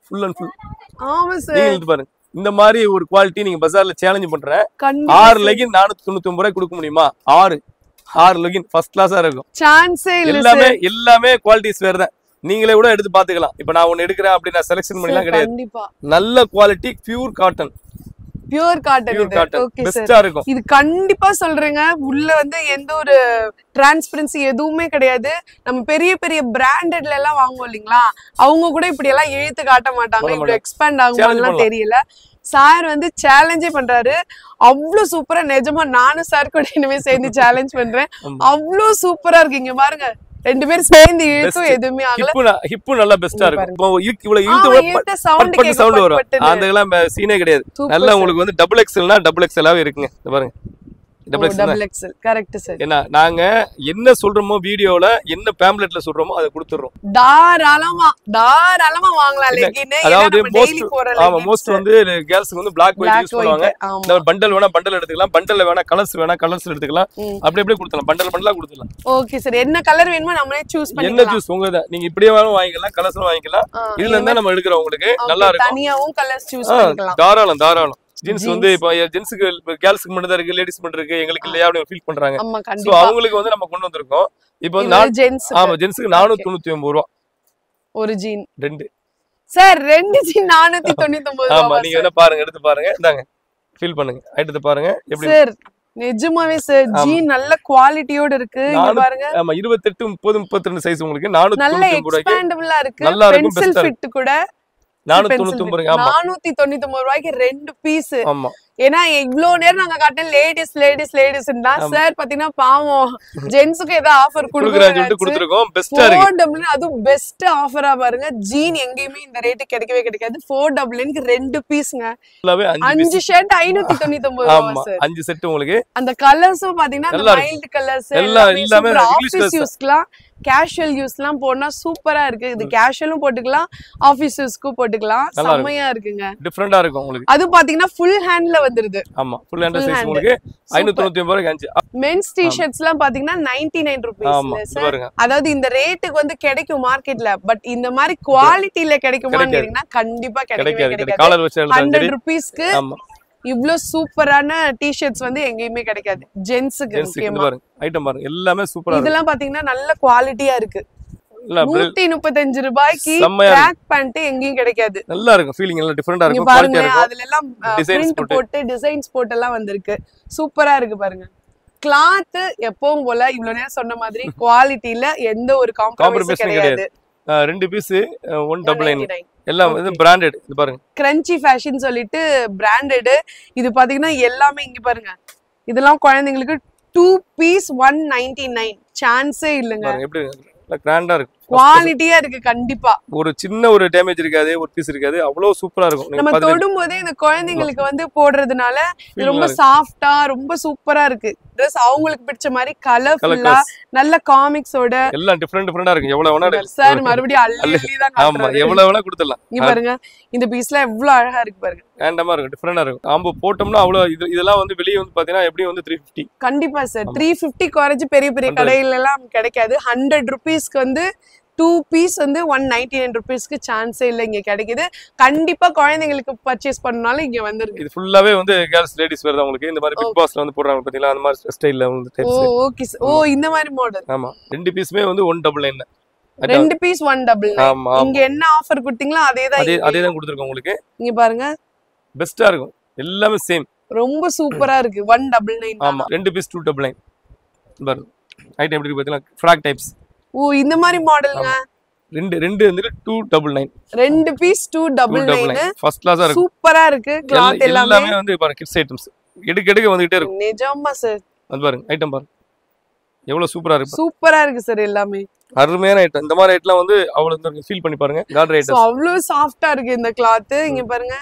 ஃபுல் அண்ட் ஃபுல் ஆமா சார் நீங்க இது பாருங்க இந்த மாதிரி ஒரு குவாலிட்டி நீங்க பஜார்ல சேலஞ்ச் பண்றேன் கண்டிப்பா ஆறு லெகின் நானூத்தி தொண்ணூத்தி ஒன்பது ரூபாய் கொடுக்க முடியுமா ஆறு ஆறு லெகின் ஃபர்ஸ்ட் கிளாஸா இருக்கும் சான்ஸே இல்ல எல்லாமே எல்லாமே குவாலிட்டிஸ் வேற தான் நீங்களே கூட எடுத்து பாத்துக்கலாம் இப்ப நான் ஒன்னு எடுக்கிறேன் அப்படி நான் செலக்ஷன் பண்ணலாம் சார் கிடையாது கண்டிப்பா நல்ல quality pure cotton pure cotton pure இது காட்டன் ஓகே சார் பெஸ்டா இருக்கும் இது கண்டிப்பா சொல்றேங்க உள்ள வந்து எந்த ஒரு டிரான்ஸ்பரன்சி எதுவுமே கிடையாது நம்ம பெரிய பெரிய பிராண்டட்ல எல்லாம் வாங்குவோம் இல்லைங்களா அவங்க கூட இப்படி எல்லாம் இழுத்து காட்ட மாட்டாங்க பண்ண இப்படி எக்ஸ்பேண்ட் Challenge ஆகுமான்லாம் பண்ணலாம். தெரியல சார் வந்து சேலஞ்சே பண்றாரு அவ்வளவு சூப்பரா நிஜமா நானும் சார் கூட இனிமே சேர்ந்து சேலஞ்ச் பண்றேன் ஆமா. அவ்வளவு சூப்பரா இருக்கு இங்க பாருங்க ரெண்டு பேரும் சேர்ந்து இழுத்தும் Best. எதுவுமே ஆகல ஹிப்பு ஹிப்பு நல்லா பெஸ்டா இங்க இருக்கும் இப்போ இழுக்கு- இவ்வளவு ஆமா, இழுத்து கூட இழுத்த sound பட் கேக்கும், சவுண்ட் பட் வரும் பட்டுன்னு. அந்த எல்லாம் சீனே கிடையாது Super நல்லா sir. உங்களுக்கு வந்து டபுள் எக்ஸ்எல்னா டபுள் எக்ஸ்எல்லாவே இருக்குங்க இந்த பாருங்க double XL double XL correct sir ஏன்னா நாங்க என்ன சொல்றோமோ வீடியோல என்ன பேம்லெட்ல சொல்றோமோ அதை கொடுத்துறோம் தாராளமா தாராளமா வாங்கலாம் இல்ல, லெகின் அதாவது டெய்லி மோஸ்ட் போற ஆமா மோஸ்ட் வந்து கேர்ள்ஸ்க்கு வந்து பிளாக் ஒயிட் பிளாக் யூஸ் பண்ணுவாங்க ஒயிட் ஆமா பண்டல் வேணா பண்டல் எடுத்துக்கலாம் பண்டல்ல வேணா கலர்ஸ் வேணா கலர்ஸ் எடுத்துக்கலாம் ம். அப்படி அப்படியே கொடுத்துலாம் பண்டல் பண்டலா கொடுத்துலாம் ஓகே சார் என்ன கலர் வேணுமோ நம்மளே சூஸ் என்ன பண்ணிக்கலாம் ஜூஸ் உங்க தான் நீங்க இப்படியே வேணும் வாங்கிக்கலாம் கலர்ஸ் வாங்கிக்கலாம் ஆ, இதுல இருந்தா நம்ம எடுக்கிறோம் உங்களுக்கு okay, நல்லா இருக்கும் தனியாவும் கலர்ஸ் சூஸ் ஆ, பண்ணிக்கலாம் தாராளம் தாராளம் ஜீன்ஸ் வந்து Jeans. இப்போ ஜென்ஸுக்கு கேர்ள்ஸ்க்கு மட்டும் தான் இருக்கு லேடிஸ் மட்டும் இருக்கு எங்களுக்கு இல்லையா அப்படின்னு ஃபீல் பண்றாங்க ஆமா சோ கண்டிப்பா அவங்களுக்கு வந்து நம்ம கொண்டு வந்திருக்கோம் இப்போ வந்து நான் ஜென்ஸ் ஆமா ஜென்ஸுக்கு நானூத்தி தொண்ணூத்தி ஒன்பது ரூபா ஒரு ஜீன் ரெண்டு சார் ரெண்டு ஜீன் நானூத்தி தொண்ணூத்தி ஒன்பது ஆமா ரூபா நீங்க வேணா பாருங்க எடுத்து பாருங்க இந்தாங்க ஃபீல் பண்ணுங்க எடுத்து பாருங்க எப்படி சார் நிஜமாவே சார் ஆமா. ஜீன் நல்ல குவாலிட்டியோட இருக்கு இங்க நானூத்தி- பாருங்க ஆமா இருபத்தெட்டு முப்பது முப்பத்தி ரெண்டு சைஸ் உங்களுக்கு நானூத்தி நல்ல தொண்ணூத்தி ஒன்பது ரூபாய்க்கு எக்ஸ்பேண்டபிளா இருக்கு நல்லா இருக்கும், பென்சில் best ஆ ஃபிட் கூட நானூத்தி pencil தொண்ணூத்தி fit. ஒன்பது ஆமா நானூத்தி தொண்ணூத்தி ஒன்பது ரூபாய்க்கு ரெண்டு பீஸ் ஆமா ஏன்னா இவ்வளவு நேரம் நாங்க காட்டின லேடிஸ் லேடிஸ் லேடிஸ் தான் சார் பாத்தீங்கன்னா பாவம் ஜென்ஸுக்கு ஏதோ ஆஃபர் குடுக்குறான்னு சொல்லிட்டு கொடுக்குறாங்க கொடுத்துருக்கோம் பெஸ்டா இருக்கு ஃபோர் டபுள் அதுவும் பெஸ்ட் ஆஃபரா பாருங்க ஜீன் எங்கேயுமே இந்த ரேட்டு கிடைக்கவே கிடைக்காது ஃபோர் டபுள்னுக்கு ரெண்டு பீஸ்ங்க ஃபுல்லாவே அஞ்சு piece. அஞ்சு ஷர்ட் ஐநூத்தி தொண்ணூத்தி ஒன்பது ஆமா ரூபா சார் அஞ்சு செட் உங்களுக்கு அந்த கலர்ஸும் பாத்தீங்கன்னா நல்லா இருக்கு. மைல்டு கலர்ஸ் எல்லாம் எல்லாமே English ஆபீஸ் colours தான். யூஸ்க்குலாம் கேஷுவல் யூஸ்லாம் போனா சூப்பரா இருக்கு இது கேஷுவலும் போட்டுக்கலாம் ஆபீஸ் யூஸ்க்கும் போட்டுக்கலாம் நல்லா இருக்கு. செம்மையா இருக்குங்க டிஃப்ரெண்டா இருக்கும் உங்களுக்கு அது பாத்தீங்கன்னா ஃபுல் ஹேண்ட்ல வந்துருது ஆமா full hand Full size hand. உங்களுக்கு ஐநூத்தி தொண்ணூத்தி ஒன்பது ரூபாய்க்கு அஞ்சு மென்ஸ் டிஷர்ட்ஸ் எல்லாம் பாத்தீங்கன்னா நைன்டி நைன் ஆமா ருபீஸ் இது பாருங்க அதாவது இந்த ரேட்டுக்கு வந்து கிடைக்கும் மார்க்கெட்ல பட் இந்த மாதிரி குவாலிட்டில கிடைக்குமான்னு கிடைக்காது. கேட்டீங்கன்னா கண்டிப்பா கிடைக்கவே கிடைக்காது கிடைக்காது கிடைக்காது காலர் வச்சு எடுத்தாலும் சரி ஹண்ட்ரட் ருபீஸ்க்கு ஆமா இவ்ளோ சூப்பரான டிஷர்ட்ஸ் வந்து எங்கேயுமே கிடைக்காது ஜென்ஸுக்கு ஜென்ஸுக்கு இது முக்கியமா பாருங்க ஐட்டம் பாருங்க எல்லாமே சூப்பரா இருக்கு இதெல்லாம் பாத்தீங்கன்னா நல்ல குவாலிட்டியா இருக்கு இல்ல அப்படியே நூத்தி முப்பத்தஞ்சு ரூபாய்க்கு செம்மையா இருக்கு. ட்ராக் பேண்ட் எங்கேயும் கிடைக்காது நல்லா இருக்கும் ஃபீலிங் எல்லாம் டிஃப்ரெண்டா நீங்க இருக்கும் பாருங்க குவாலிட்டியா இருக்கும் அதுல எல்லாம் Designs பிரிண்ட் போட்டு. போட்டு டிசைன்ஸ் போட்டு எல்லாம் வந்திருக்கு சூப்பரா இருக்கு பாருங்க கிளாத் எப்பவும் போல இவ்வளவு நேரம் சொன்ன மாதிரி குவாலிட்டில எந்த ஒரு Compromise காம்ப்ரமைஸும் கிடையாது அஹ் ரெண்டு பீஸ் ஒன் டபுள் நைன் எல்லாம் வந்து பிராண்டட் இது பாருங்க கிரன்ச்சி ஃபேஷன் சொல்லிட்டு பிராண்டட் இது பாத்தீங்கன்னா எல்லாமே இங்க பாருங்க இதெல்லாம் குழந்தைங்களுக்கு two piece one ninety nine சான்ஸே இல்லைங்க பாருங்க எப்படி கிராண்டா இருக்கு குவாலிட்டியா இருக்கு கண்டிப்பா ஒரு சின்ன ஒரு டேமேஜ் இருக்காது ஒரு பீஸ் இருக்காது அவ்வளவு சூப்பரா இருக்கும் நீங்க நம்ம பாத்துட்டு தொடும் போதே இந்த குழந்தைங்களுக்கு வந்து போடுறதுனால இது feel ரொம்ப நல்லா இருக்கு. சாஃப்டா ரொம்ப சூப்பரா இருக்கு ட்ரெஸ் அவங்களுக்கு பிடிச்ச மாதிரி கலர்ஃபுல்லா Colours. நல்ல காமிக்ஸோட எல்லாம் டிஃப்ரெண்ட் டிஃப்ரெண்டா இருக்கு எவ்வளவு வேணா எடுக்கலாம். சார் மறுபடியும் அள்ளி அள்ளி தான் ஆமா காட்டுறாரு. எவ்வளவு வேணா கொடுத்துடலாம் இங்க பாருங்க இந்த பீஸ்ல எவ்வளவு அழகா இருக்கு பாருங்க ரேண்டமா இருக்கும் டிஃப்ரெண்டா இருக்கும் காம்போ போட்டோம்னா அவ்வளவு இது இதெல்லாம் வந்து வெளியே வந்து பாத்தீங்கன்னா எப்படியும் வந்து த்ரீ ஃபிஃப்டி கண்டிப்பா சார் த்ரீ பிப்டி குறைஞ்சு பெரிய பெரிய Hundred. கடையில எல்லாம் கிடைக்காது ஹண்ட்ரட் ருபீஸ்க்கு வந்து டூ பீஸ் வந்து ஒன் நைன்டி நைன் ருபீஸ்க்கு சான்ஸே இல்லை இங்க கிடைக்குது கண்டிப்பா குழந்தைங்களுக்கு பர்ச்சேஸ் பண்ணாலும் இங்க வந்துருக்கு இது ஃபுல்லாவே வந்து கேர்ள்ஸ் லேடிஸ் வேறு உங்களுக்கு இந்த மாதிரி பிக் பாஸ்ல வந்து போடுறாங்க பாத்தீங்களா அந்த மாதிரி ஸ்டைல்ல வந்து ஓ டைப்ஸ் ஓகே ஓ இந்த மாதிரி மாடல் ஆமா ரெண்டு பீஸுமே வந்து ஒன் டபுள் நைன் ரெண்டு பீஸ் ஒன் டபுள் ஆமா ஆமா இங்க என்ன ஆஃபர் கொடுத்தீங்களோ அதே தான் அதே அதே தான் கொடுத்துருக்கோம் உங்களுக்கு இங்க பாருங்க பெஸ்டா இருக்கும் எல்லாமே சேம் ரொம்ப சூப்பரா இருக்கு ஒன் டபுள் நைன் ஆமா ரெண்டு பீஸ் டூ டபுள் நைன் பாருங்க ஐட்டம் எப்படி இருக்கு பாத்தீங்களா ஃப்ராக் டைப்ஸ் ஓ இந்த மாதிரி மாடலுங்க ரெண்டு ரெண்டு வந்துட்டு டூ டபுள் நைன் ரெண்டு piece two two double double nine nine first கிளாஸா இருக்கும் சூப்பரா இருக்கு கிளாத் எல்லா- எல்லாமே எல்லாமே வந்து பாருங்க கிட்ஸ் ஐட்டம்ஸ் எடுக்க எடுக்க வந்துகிட்டே இருக்கும் நிஜமா சார் அது பாருங்க ஐட்டம் பாருங்க எவ்வளவு சூப்பரா இருக்கு சூப்பரா இருக்கு சார் எல்லாமே அருமையான ஐட்டம் இந்த மாதிரி ஐட்டம்லாம் வந்து அவ்வளவு ஃபீல் பண்ணி பாருங்க கார்டர் சோ ஐட்டம் அவ்வளவு சாஃப்டா இருக்கு இந்த கிளாத் இங்க பாருங்க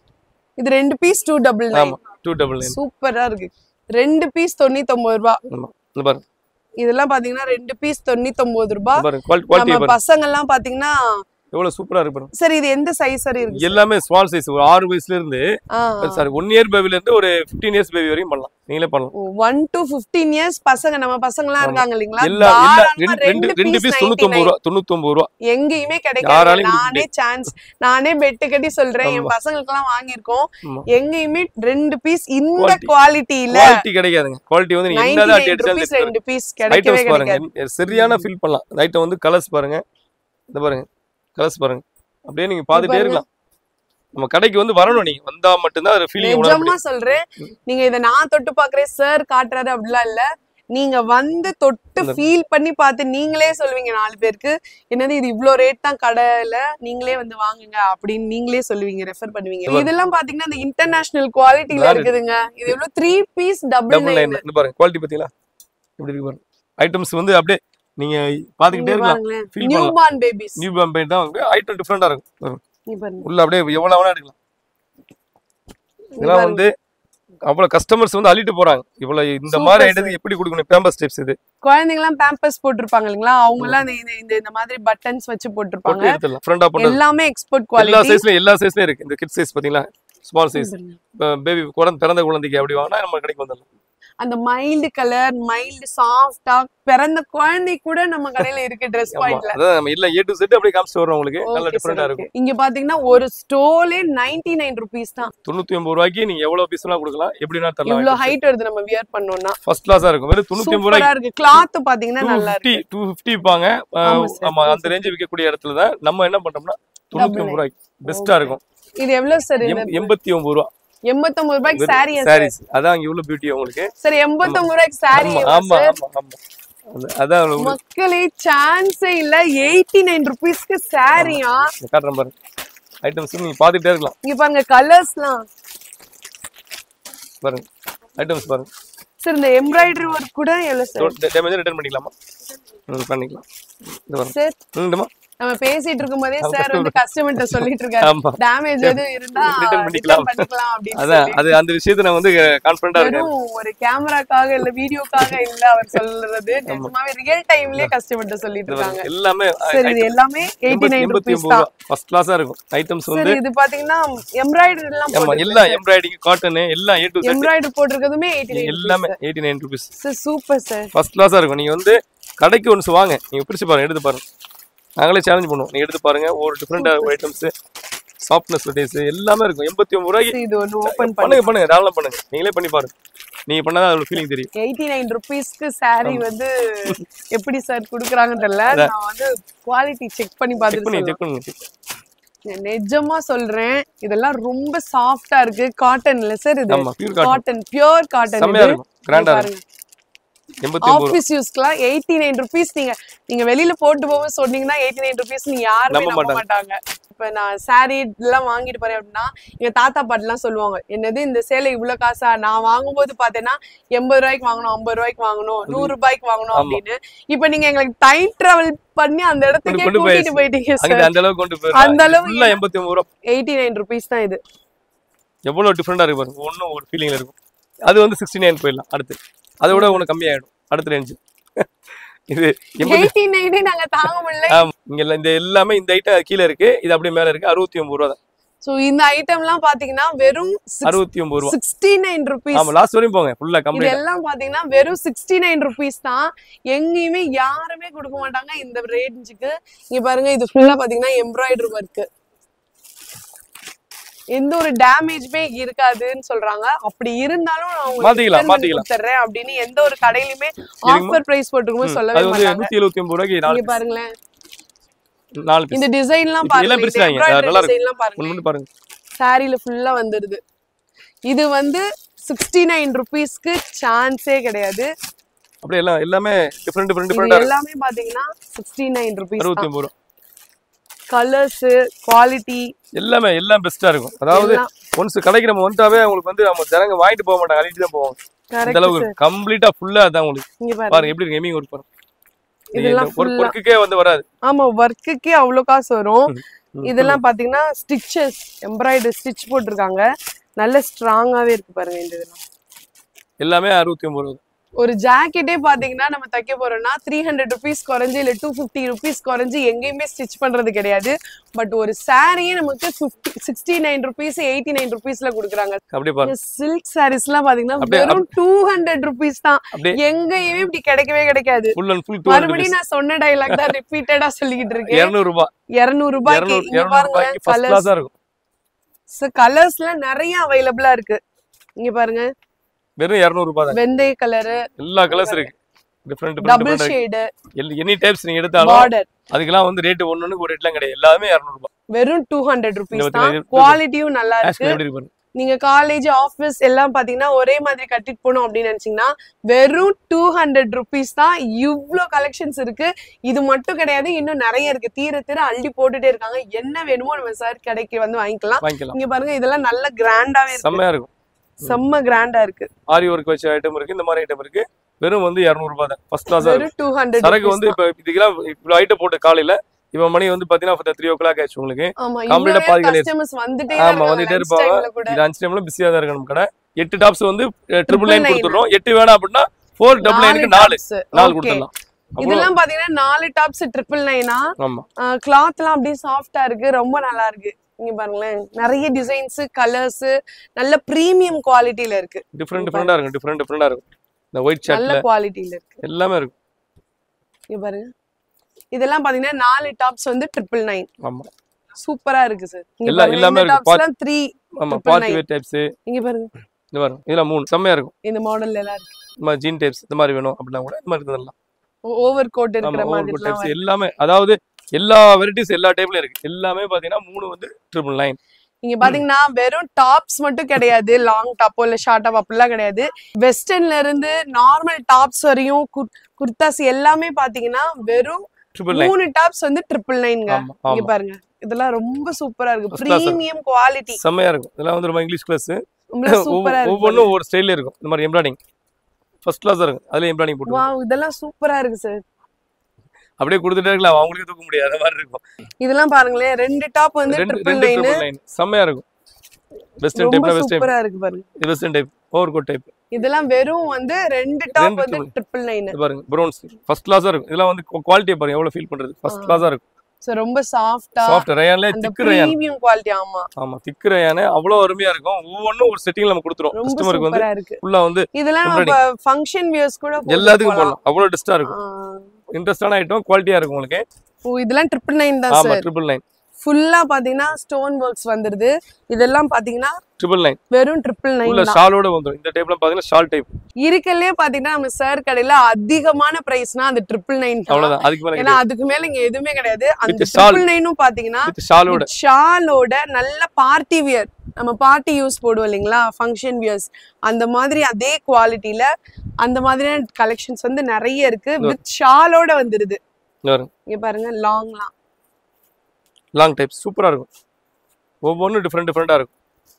இது ரெண்டு பீஸ் டூ டபுள் நைன் ஆமா டூ டபுள் நைன் சூப்பரா இருக்கு ரெண்டு பீஸ் தொண்ணூத்தி ஒன்பது ரூபாய் ஆமா இந்த பாருங்க இதெல்லாம் பாத்தீங்கன்னா ரெண்டு பீஸ் தொண்ணூத்தி ஒன்பது ரூபாய் இந்த பாருங்க குவாலிட்டி குவாலிட்டி நம்ம பாருங்க பசங்க எல்லாம் பாத்தீங்கன்னா எவ்வளவு சூப்பரா இருக்கு பாருங்க சார் இது எந்த சைஸ் சார் இருக்கு எல்லாமே ஸ்மால் சைஸ் ஒரு ஆறு வயசுல இருந்து ஆ சாரி ஒன் இயர் பேபில இருந்து ஒரு 15 இயர்ஸ் பேபி வரையும் பண்ணலாம் நீங்களே பண்ணலாம் ஒன் டு பிப்டீன் இயர்ஸ் பசங்க நம்ம பசங்க எல்லாம் ஆமா. இருக்காங்க இல்லைங்களா எல்லா எல்லா தாராளமா ரெண்டு ரெண்டு ரெண்டு பீஸ் தொண்ணூத்தி ஒன்பது ரூபா தொண்ணூத்தி ஒன்பது ரூபா எங்கேயுமே கிடைக்காது யாராலையும் கொடுக்க நானே சான்ஸ் நானே பெட்டு கட்டி சொல்றேன் என் ஆமா. பசங்களுக்கு எல்லாம் வாங்கியிருக்கோம் ஆமா. எங்கேயுமே ரெண்டு பீஸ் இந்த Quality. குவாலிட்டியில குவாலிட்டி கிடைக்காதுங்க குவாலிட்டி வந்து நீங்க நைன்டி என்னதான் நைன் அடிச்சாலும் ருபீஸ் சரி ரெண்டு பீஸ் கிடைக்கவே ஐட்டம்ஸ் பாருங்க கிடைக்காது எ- சரியான ஃபீல் பண்ணலாம் ஐட்டம் வந்து கலர்ஸ் பாருங்க இந்த பாருங்க கலர்ஸ் பாருங்க அப்படியே நீங்க பாத்துட்டே பாருங்க. இருக்கலாம் நம்ம கடைக்கு வந்து வரணும் நீங்க வந்தா மட்டும்தான் அது ஃபீலிங் உணர நிஜமா முடியும் சொல்றேன் நீங்க இத நான் தொட்டு பாக்குறேன் சார் காட்டுறாரு அப்படிலாம் இல்ல நீங்க வந்து தொட்டு இந்த- ஃபீல் பண்ணி பார்த்து நீங்களே சொல்லுவீங்க நாலு பேருக்கு என்னது இது இவ்ளோ ரேட் தான் கடையில நீங்களே வந்து வாங்குங்க அப்படின்னு நீங்களே சொல்லுவீங்க ரெஃபர் பண்ணுவீங்க இது இதெல்லாம் பாத்தீங்கன்னா இந்த இன்டர்நேஷனல் குவாலிட்டில Branded. இருக்குதுங்க இது எவ்வளவு three piece double double nine line இந்த பாருங்க குவாலிட்டி பாத்தீங்களா எப்படி இருக்கு பாருங்க ஐட்டம்ஸ் வந்து அப்படியே நீங்க பாத்துக்கிட்டே இருக்கலாம் பாருங்களேன் ஃபீல் நியூ பண்ணலாம் பார்ன் பேபிஸ் நியூ பாம்பே தான் வந்து ஐட்டம் டிஃப்ரெண்டா இருக்கும் பாருங்க. நீ பாருங்க உள்ள அப்படியே எவ்வளவு வேணா எடுக்கலாம் நீ இதெல்லாம் பாருங்க. வந்து அவ்வளவு கஸ்டமர்ஸ் வந்து அள்ளிட்டு போறாங்க இவ்வளவு இந்த Super மாதிரி sir. ஐட்டத்துக்கு எப்படி கொடுக்கணும் பேம்பர் ஸ்டெப்ஸ் இது குழந்தைங்க எல்லாம் பேம்பர்ஸ் போட்டிருப்பாங்க இல்லைங்களா அவங்க எல்லாம் இந்த- இந்த- இந்த இந்த மாதிரி பட்டன்ஸ் வச்சு போட்டிருப்பாங்க போட்டு எடுத்துடலாம் ஃப்ரண்டா பண்ணது எல்லாமே எக்ஸ்போர்ட் எல்லா குவாலிட்டி சைஸ்லயும் எல்லா சைஸ்லயும் இருக்கு இந்த கிட் சைஸ் பாத்தீங்களா ஸ்மால் சைஸ் பேபி குழந்தை பிறந்த குழந்தைக்கு அப்படி வாங்கினா நம்ம கடைக்கு வந்துடலாம் அந்த மைல்டு கலர் மைல்டு சாஃப்டா பிறந்த குழந்தை கூட நம்ம கடையில இருக்கு ட்ரெஸ் ஆமா பாயிண்ட்ல அதான் நம்ம இல்ல ஏ டு செட் அப்படியே காமிச்சிட்டு வரோம் உங்களுக்கு நல்ல டிஃபரெண்டா இருக்கும் இங்க பாத்தீங்கன்னா ஒரு ஸ்டோலே நைன்டி நைன் ருபீஸ் தான் தொண்ணூத்தி ஒன்பது ரூபாய்க்கு நீங்க எவ்வளவு பீஸ் எல்லாம் கொடுக்கலாம் எப்படின்னா தரலாம் இவ்வளவு ஹைட் வருது நம்ம வியர் பண்ணோம்னா ஃபர்ஸ்ட் கிளாஸா இருக்கும் வெறும் தொண்ணூத்தி ஒன்பது ரூபாய்க்கு சூப்பரா இருக்கு கிளாத் பாத்தீங்கன்னா டூ நல்லா ஃபிஃப்டி இருக்கு டூ ஃபிஃப்டி விற்பாங்க ஆமா sir. ஆமா அந்த ரேஞ்சு விற்கக்கூடிய இடத்துல தான் நம்ம என்ன பண்றோம்னா தொண்ணூத்தி ஒன்பது ரூபாய்க்கு பெஸ்டா இருக்கும் இது எவ்வளவு சார் இது எம்- எண்பத்தி ஒன்பது ரூபா எண்பத்தொன்பது ரூபாய்க்கு சாரி சாரீஸ் அதான் இங்க உள்ள பியூட்டி உங்களுக்கு சார் எண்பத்தொன்பது ரூபாய்க்கு சாரி ஆமா ஆமா ஆமா ஆமா அது- அதான் உங்களுக்கு மக்களே சான்ஸே இல்ல எயிட்டி நைன் ருபீஸ்க்கு சாரியா இந்த காட்டுறேன் பாருங்க ஐட்டம்ஸ் நீங்க பாத்துட்டே இருக்கலாம் இங்க பாருங்க கலர்ஸ்லாம் பாருங்க ஐட்டம்ஸ் பாருங்க சார் இந்த எம்ப்ராய்டரி ஒர்க் கூட எவ்வளவு சார் டேமேஜ் ரிட்டர்ன் பண்ணிக்கலாமா ம், பண்ணிக்கலாம் இது பாருங்க சார் ம், நம்ம பேசிட்டு இருக்கும்போதே ஆமா, சார் வந்து கஸ்டமர்கிட்ட சொல்லிட்டு இருக்காரு ஆமா டேமேஜ் எதுவும் இருந்தா Return பண்ணிக்கலாம். return பண்ணிக்கலாம் அப்படின்னு அதான் சொல்லி. அது அந்த விஷயத்தை நான் வந்து கான்பிடண்டா இருக்கேன் வெறும் ஒரு கேமராக்காக இல்ல வீடியோக்காக இல்ல அவர் சொல்றது நிஜமாவே ரியல் டைம்லயே கஸ்டமர்கிட்ட சொல்லிட்டு இருக்காங்க எல்லாமே சரி இது எல்லாமே எயிட்டி நைன் எண்பத்தி ருபீஸ் ஒன்பது தான் ரூபா ஃபர்ஸ்ட் கிளாஸா இருக்கும் ஐட்டம்ஸ் வந்து சரி இது பாத்தீங்கன்னா எம்ப்ராய்டரி எல்லாம் ஆமா எல்லாம் எம்ப்ராய்டிங் காட்டன் எல்லாம் ஏ டு செட் எம்ப்ராய்டரி போட்டிருக்கிறதுமே எயிட்டி நைன் எல்லாமே eighty nine rupees sir super sir first கிளாஸா இருக்கும் நீங்க வந்து கடைக்கு ஒன்ஸ் வாங்க நீங்க பிரிச்சு பாருங்க எடுத்து பாருங்க நாங்களே சேலஞ்ச் பண்ணுவோம் நீங்க எடுத்து பாருங்க ஒரு டிஃப்ரெண்ட் ஐட்டம்ஸ் சாஃப்ட்னஸ் டேஸ் எல்லாமே இருக்கும் எண்பத்தி ஒன்பது ரூபாய்க்கு இது ஒண்ணு ஓபன் பண்ணி பண்ணுங்க பண்ணுங்க தாராளம் பண்ணுங்க நீங்களே பண்ணி பாருங்க நீங்க பண்ணாதான் அதோட ஃபீலிங் தெரியும் எயிட்டி நைன் ருபீஸ்க்கு சாரி வந்து எப்படி சார் குடுக்குறாங்கன்னு தெரியல நான் வந்து குவாலிட்டி செக் பண்ணி செக் பார்த்துட்டு பண்ணி சொல்றேன். செக் பண்ணுங்க check பண்ணுங்க. நிஜமா சொல்றேன் இதெல்லாம் ரொம்ப சாஃப்டா இருக்கு காட்டன்ல சார் இது ஆமா pure cotton cotton pure cotton செம்மையா இது இருக்கும் கிராண்டா இருக்கும் பாருங்க எண்பத்தி ஒன்பது ரூபா ஆபீஸ் யூஸ்க்குலாம் எயிட்டி நைன் ருபீஸ் நீங்க நீங்க வெளியில போட்டு போகும்போது சொன்னீங்கன்னா எயிட்டி நைன் ருபீஸ் நீங்க யாருமே நம்ப நம்ப மாட்டாங்க இப்ப நான் சாரி எல்லாம் வாங்கிட்டு போறேன் அப்படின்னா எங்க தாத்தா பாட்டி எல்லாம் சொல்லுவாங்க என்னது இந்த சேலை இவ்வளவு காசா நான் வாங்கும்போது பாத்தேன்னா எண்பது ரூபாய்க்கு வாங்கணும் ஐம்பது ரூபாய்க்கு வாங்கணும் நூறு ரூபாய்க்கு வாங்கணும் ஆமா. அப்படின்னு இப்ப நீங்க எங்களுக்கு டைம் டிராவல் பண்ணி அந்த இடத்துக்கே கொண்டு கூட்டிட்டு போயிட்டீங்க அங்க சார் அந்த அளவுக்கு கொண்டு அந்த போயிடலாம் அளவு ஃபுல்லா எண்பத்தி ஒன்பது ரூபா எயிட்டி நைன் ருபீஸ் தான் இது எவ்வளவு டிஃப்ரெண்டா இருக்கு பாருங்க ஒன்றும் ஒரு ஃபீலிங்ல இருக்கும் அது வந்து சிக்ஸ்டி நைன் போயிடலாம் அடுத்து அதை விட உனக்கு கம்மியாயிடும் அடுத்த ரேஞ்சு இது எண்பத்தி எயிட்டி நைனே நாங்க தாங்க முடியல ஆமா இங்க எல்லாம் இந்த எல்லாமே இந்த ஐட்டம் கீழே இருக்கு இது அப்படியே மேல இருக்கு அறுபத்தி ஒன்பது ரூபா தான் சோ இந்த ஐட்டம் எல்லாம் பாத்தீங்கன்னா வெறும் அறுபத்தி ஒன்பது ரூபா சிக்ஸ்டி நைன் ருபீஸ் ஆமா லாஸ்ட் வரையும் போங்க ஃபுல்லா இது கம்ப்ளீட் எல்லாம் பாத்தீங்கன்னா வெறும் சிக்ஸ்டி நைன் ருபீஸ் தான் எங்கேயுமே யாருமே கொடுக்க மாட்டாங்க இந்த ரேஞ்சுக்கு இங்க பாருங்க இது ஃபுல்லா பாத்தீங்கன்னா எம்ப்ராய்டரி ஒர்க் எந்த ஒரு டேமேஜ்மே இருக்காதுன்னு சொல்றாங்க அப்படி இருந்தாலும் நான் உங்களுக்கு மாத்திக்கலாம், return பண்ணி மாத்திக்கலாம். கொடுத்துட்றேன் அப்படின்னு எந்த ஒரு கடையிலுமே ஆஃபர் பிரைஸ் போட்டுருக்கும் சொல்லவே அது வந்து மாட்டாங்க நூத்தி எழுபத்தி ஒன்பது ரூபாய்க்கு நாலு இங்க பாருங்களேன் நாலு பீஸ் இந்த டிசைன்லாம் இப்ப எல்லாம் பாருங்க பிரிச்சுட்டாங்க. அது நல்லா இருக்கும். டிசைன்லாம் பாருங்க ஒன்று பாருங்க சாரியில ஃபுல்லா வந்துருது இது வந்து சிக்ஸ்டி நைன் ருபீஸ்க்கு சான்ஸே கிடையாது அப்படியே எல்லாம் எல்லாமே டிஃப்ரெண்ட் டிஃப்ரெண்ட் இது டிஃப்ரெண்டா இருக்கு எல்லாமே பாத்தீங்கன்னா சிக்ஸ்டி நைன் ருபீஸ் அறுபத்தி ஒன்பது ரூபா கலர்ஸ் குவாலிட்டி எல்லாமே எல்லாம் பெஸ்டா இருக்கும் அதாவது எல்லாம் ஒன்ஸ் கடைக்கு நம்ம வந்துட்டாவே அவங்களுக்கு வந்து அவங்க ஜனங்க வாங்கிட்டு போக மாட்டாங்க அழிட்டு தான் போவாங்க அந்த கரெக்ட் அளவுக்கு கம்ப்ளீட்டா ஃபுல்லா அதான் உங்களுக்கு இங்க பாருங்க பாருங்க எப்படி இருக்கு எமிங் ஒர்க் பாருங்க இதெல்லாம் ஒரு full-ஆ- ஒர்க்குக்கே வந்து வராது ஆமா ஒர்க்குக்கே அவ்வளோ காசு வரும் ம், இதெல்லாம் பாத்தீங்கன்னா ஸ்டிச்சஸ் எம்ப்ராய்டரி ஸ்டிச் போட்டிருக்காங்க நல்ல ஸ்ட்ராங்காவே இருக்கு பாருங்க இந்த இதெல்லாம் எல்லாமே அறுபத்தி ஒன்பது ரூபா ஒரு ஜாக்கெட்டே பாத்தீங்கன்னா நம்ம தைக்க போறோம்னா த்ரீ ஹண்ட்ரட் ருபீஸ் குறைஞ்சு இல்ல டூ ஃபிஃப்டி ருபீஸ் குறைஞ்சு எங்கேயுமே ஸ்டிச் பண்றது கிடையாது பட் ஒரு சாரியே நமக்கு fifty sixty nine rupees eighty nine ருபீஸ்ல கொடுக்குறாங்க அப்படியே பாருங்க சில்க் சாரீஸ் எல்லாம் பாத்தீங்கன்னா அப்படியே- வெறும் டூ ஹண்ட்ரட் ருபீஸ் தான் அப்படியே எங்கேயுமே இப்படி கிடைக்கவே கிடைக்காது ஃபுல் அண்ட் ஃபுல் டூ மறுபடியும் நான் சொன்ன டைலாக் தான் ரிப்பீட்டடா சொல்லிக்கிட்டு இருக்கேன் இருநூறு ரூபாய் இருநூறு ரூபாய்க்கு இருநூறு இங்க இருநூறு பாருங்க ரூபாய்க்கு ஃபர்ஸ்ட் கலர்ஸ் கிளாஸா இருக்கும் கலர்ஸ்ல நிறைய அவைலபிளா இருக்கு இங்க பாருங்க வெறும் இருநூறு ரூபாய் தான் வெந்தய கலரு எல்லா கலர்ஸ் இருக்கு different double different shade any types நீங்க எடுத்தாலும் பார்டர் அதுக்கெல்லாம் வந்து ரேட் ஒண்ணுக்கு ஒரு ரேட்லாம் கிடையாது எல்லாமே இருநூறு ரூபாய் வெறும் டூ ஹண்ட்ரட் ருபீஸ் இந்த தான் பத்தி- குவாலிட்டியும் நல்லா ஆஷ் இருக்கு எப்படி இருக்கு பாருங்க நீங்க காலேஜ் ஆபீஸ் எல்லாம் பாத்தீங்கன்னா ஒரே மாதிரி கட்டிட்டு போகணும் அப்படின்னு நினைச்சீங்கன்னா வெறும் டூ ஹண்ட்ரட் ருபீஸ் தான் இவ்ளோ கலெக்ஷன்ஸ் இருக்கு இது மட்டும் கிடையாது இன்னும் நிறைய இருக்கு தீர தீர அள்ளி போட்டுட்டே இருக்காங்க என்ன வேணுமோ நம்ம சார் கடைக்கு வந்து வாங்கிக்கலாம் வாங்கிக்கலாம் இங்க பாருங்க இதெல்லாம் நல்ல கிராண்டாவே இருக்கு செம்மையா இருக்கும் செம்ம கிராண்டா இருக்கு ஆரி ஒர்க் வச்ச ஐட்டம் இருக்கு இந்த மாதிரி ஐட்டம் இருக்கு வெறும் வந்து இருநூறு ரூபாய் தான் ஃபர்ஸ்ட் கிளாஸா இருக்கும் வெறும் டூ ஹண்ட்ரட் சரக்கு வந்து இப்ப இதுக்கெல்லாம் இவ்வளவு ஐட்டம் போட்டு காலையில இப்ப மணி வந்து பாத்தீங்கன்னா த்ரீ ஓ கிளாக் ஆயிடுச்சு உங்களுக்கு ஆமா complete ஆ இவ்வளவு பாதி கிடையாது. கஸ்டமர்ஸ் வந்துட்டே ஆமா, இருக்காங்க வந்துட்டே lunch இருப்பாங்க. timeல கூட இது அஞ்சு டைம்ல பிஸியா தான் இருக்கு நம்ம கடை எட்டு டாப்ஸ் வந்து ட்ரிபிள் நைன் nine. கொடுத்துறோம் எட்டு வேணாம் அப்படின்னா ஃபோர் டபுள் நைனுக்கு நாலு tops. நாலு Okay. கொடுத்துடலாம் அவ்வளவு இதெல்லாம் பாத்தீங்கன்னா நாலு டாப்ஸ் ட்ரிபிள் நைனா ஆமா கிளாத் எல்லாம் அப்படியே சாஃப்டா இருக்கு ரொம்ப நல்லா இருக்கு இங்க பாருங்களேன் நிறைய டிசைன்ஸ் கலர்ஸ் நல்ல பிரீமியம் குவாலிட்டில இருக்கு டிஃப்ரெண்ட் டிஃப்ரெண்டா இருக்கும் டிஃப்ரெண்ட் டிஃப்ரெண்டா இருக்கும் இந்த ஒயிட் நல்ல ஷர்ட்ல குவாலிட்டில இருக்கு எல்லாமே இருக்கும் இங்க பாருங்க இதெல்லாம் பாத்தீங்கன்னா நாலு டாப்ஸ் வந்து ட்ரிபிள் நைன் ஆமா சூப்பரா இருக்கு சார் இங்க எல்லா- பாருங்க எல்லாமே இந்த இருக்கு. டாப்ஸ் எல்லாம் த்ரீ ஆமா Triple party nine. Wear types இங்க பாருங்க இந்த வரும் இதெல்லாம் மூணு செம்மையா இருக்கும் இந்த மாடல் எல்லாம் இருக்கு இந்த மாதிரி ஜீன் டைப்ஸ் இந்த மாதிரி வேணும் அப்படின்னா கூட இந்த மாதிரி இருந்ததெல்லாம் ஓவர் கோட் ஆமா இருக்கிற ஓவர் மாதிரி டைப்ஸ் எல்லாமே அதாவது எல்லா வெரைட்டிஸ் எல்லா டைப்ல இருக்கு எல்லாமே பாத்தீங்கன்னா மூணு வந்து ட்ரிபிள் நைன் இங்க பாத்தீங்கன்னா வெறும் டாப்ஸ் மட்டும் கிடையாது லாங் டாப்போ இல்ல ஷார்ட் டாப் அப்படிலாம் கிடையாது வெஸ்டர்ன்ல இருந்து நார்மல் டாப்ஸ் வரையும் குர்- குர்தாஸ் எல்லாமே பாத்தீங்கன்னா வெறும் ட்ரிபிள் நைன் மூணு டாப்ஸ் வந்து ட்ரிபிள் நைன்ங்க ஆமா இங்க ஆமா பாருங்க இதெல்லாம் ரொம்ப சூப்பரா இருக்கு First class இருக்கு. பிரீமியம் குவாலிட்டி செம்மையா இருக்கும் இதெல்லாம் வந்து ரொம்ப இங்கிலீஷ் கிளாஸ் ரொம்ப சூப்பரா இருக்கு ஒவ்வொன்றும் ஒவ்வொரு ஸ்டைல்ல இருக்கும் இந்த மாதிரி எம்ப்ராய்டிஙங் ஃபர்ஸ்ட் கிளாஸ் இருக்கும் அதுல எம்ப்ராய்டிங் போட்டு வாவ் இதெல்லாம் சூப்பரா இருக்கு சார் அப்படியே கொடுத்துட்டே இருக்கலாம் அவங்களுக்கு தூக்க முடியாது அந்த மாதிரி இருக்கும் இதெல்லாம் பாருங்களேன் ரெண்டு டாப் வந்து ரெண்டு ட்ரிபிள் ரெண்டு நைன் ட்ரிபிள் நைன் செம்மையா இருக்கும் வெஸ்டர்ன் ரொம்ப டைப்ல வெஸ்டர்ன் சூப்பரா இருக்கு பாருங்க இது western type over coat type இதெல்லாம் வெறும் வந்து ரெண்டு டாப் ரெண்டு வந்து triple. ட்ரிபிள் நைன் இது பாருங்க ப்ரௌன்ஸ் ஃபர்ஸ்ட் கிளாஸா இருக்கும் இதெல்லாம் வந்து குவாலிட்டியை பாருங்க எவ்வளவு ஃபீல் பண்றது ஃபர்ஸ்ட் ஆ. கிளாஸா இருக்கும் சோ ரொம்ப சாஃப்டா சாஃப்ட் ரயான்ல அந்த திக்கு ரயான் பிரீமியம் குவாலிட்டி ஆமா ஆமா திக்கு ரயானே அவ்வளவு அருமையா இருக்கும் ஒவ்வொன்றும் ஒரு செட்டிங்ல நம்ம கொடுத்துரும் ரொம்ப கஸ்டமருக்கு வந்து சூப்பரா இருக்கு ஃபுல்லா வந்து இதெல்லாம் நம்ம ஃபங்க்ஷன் வியர்ஸ் கூட போட்டு எல்லாத்துக்கும் போலாம். போடலாம் அவ்வளவு டிஸ்டா இருக்கும் ஆ. இன்ட்ரெஸ்டான ஐட்டம் குவாலிட்டியா இருக்கும் உங்களுக்கு ஓ இதெல்லாம் ட்ரிபிள் நைன் தான் ஆமா சார் ட்ரிபிள் நைன் ஃபுல்லா பாத்தீங்கன்னா ஸ்டோன் ஒர்க்ஸ் வந்துருது இதெல்லாம் பாத்தீங்கன்னா ட்ரிபிள் நைன் வெறும் ட்ரிபிள் உள்ள நைன் தான் ஷாலோட வந்துரும் இந்த டைப்ல பாத்தீங்கன்னா ஷால் டைப் இருக்கலே பாத்தீங்கன்னா நம்ம சார் கடையில அதிகமான பிரைஸ்னா அது ட்ரிபிள் நைன் தான் அவ்வளவுதான் அதுக்கு மேல ஏன்னா அதுக்கு மேல இங்க எதுவுமே கிடையாது அந்த With shawl. ட்ரிபிள் நைனும் பாத்தீங்கன்னா வித் ஷாலோட ஷாலோட நல்ல பார்ட்டி வியர் நம்ம பார்ட்டி யூஸ் போடுவோம் இல்லைங்களா ஃபங்க்ஷன் வியர்ஸ் அந்த மாதிரி அதே குவாலிட்டியில அந்த மாதிரியான கலெக்ஷன்ஸ் வந்து நிறைய இருக்கு வித் ஷாலோட வந்துருது வரும் இங்க பாருங்க லாங்லாம் லாங் டைப் சூப்பரா இருக்கும் ஒவ்வொன்றும் டிஃப்ரெண்ட் டிஃப்ரெண்டா இருக்கும்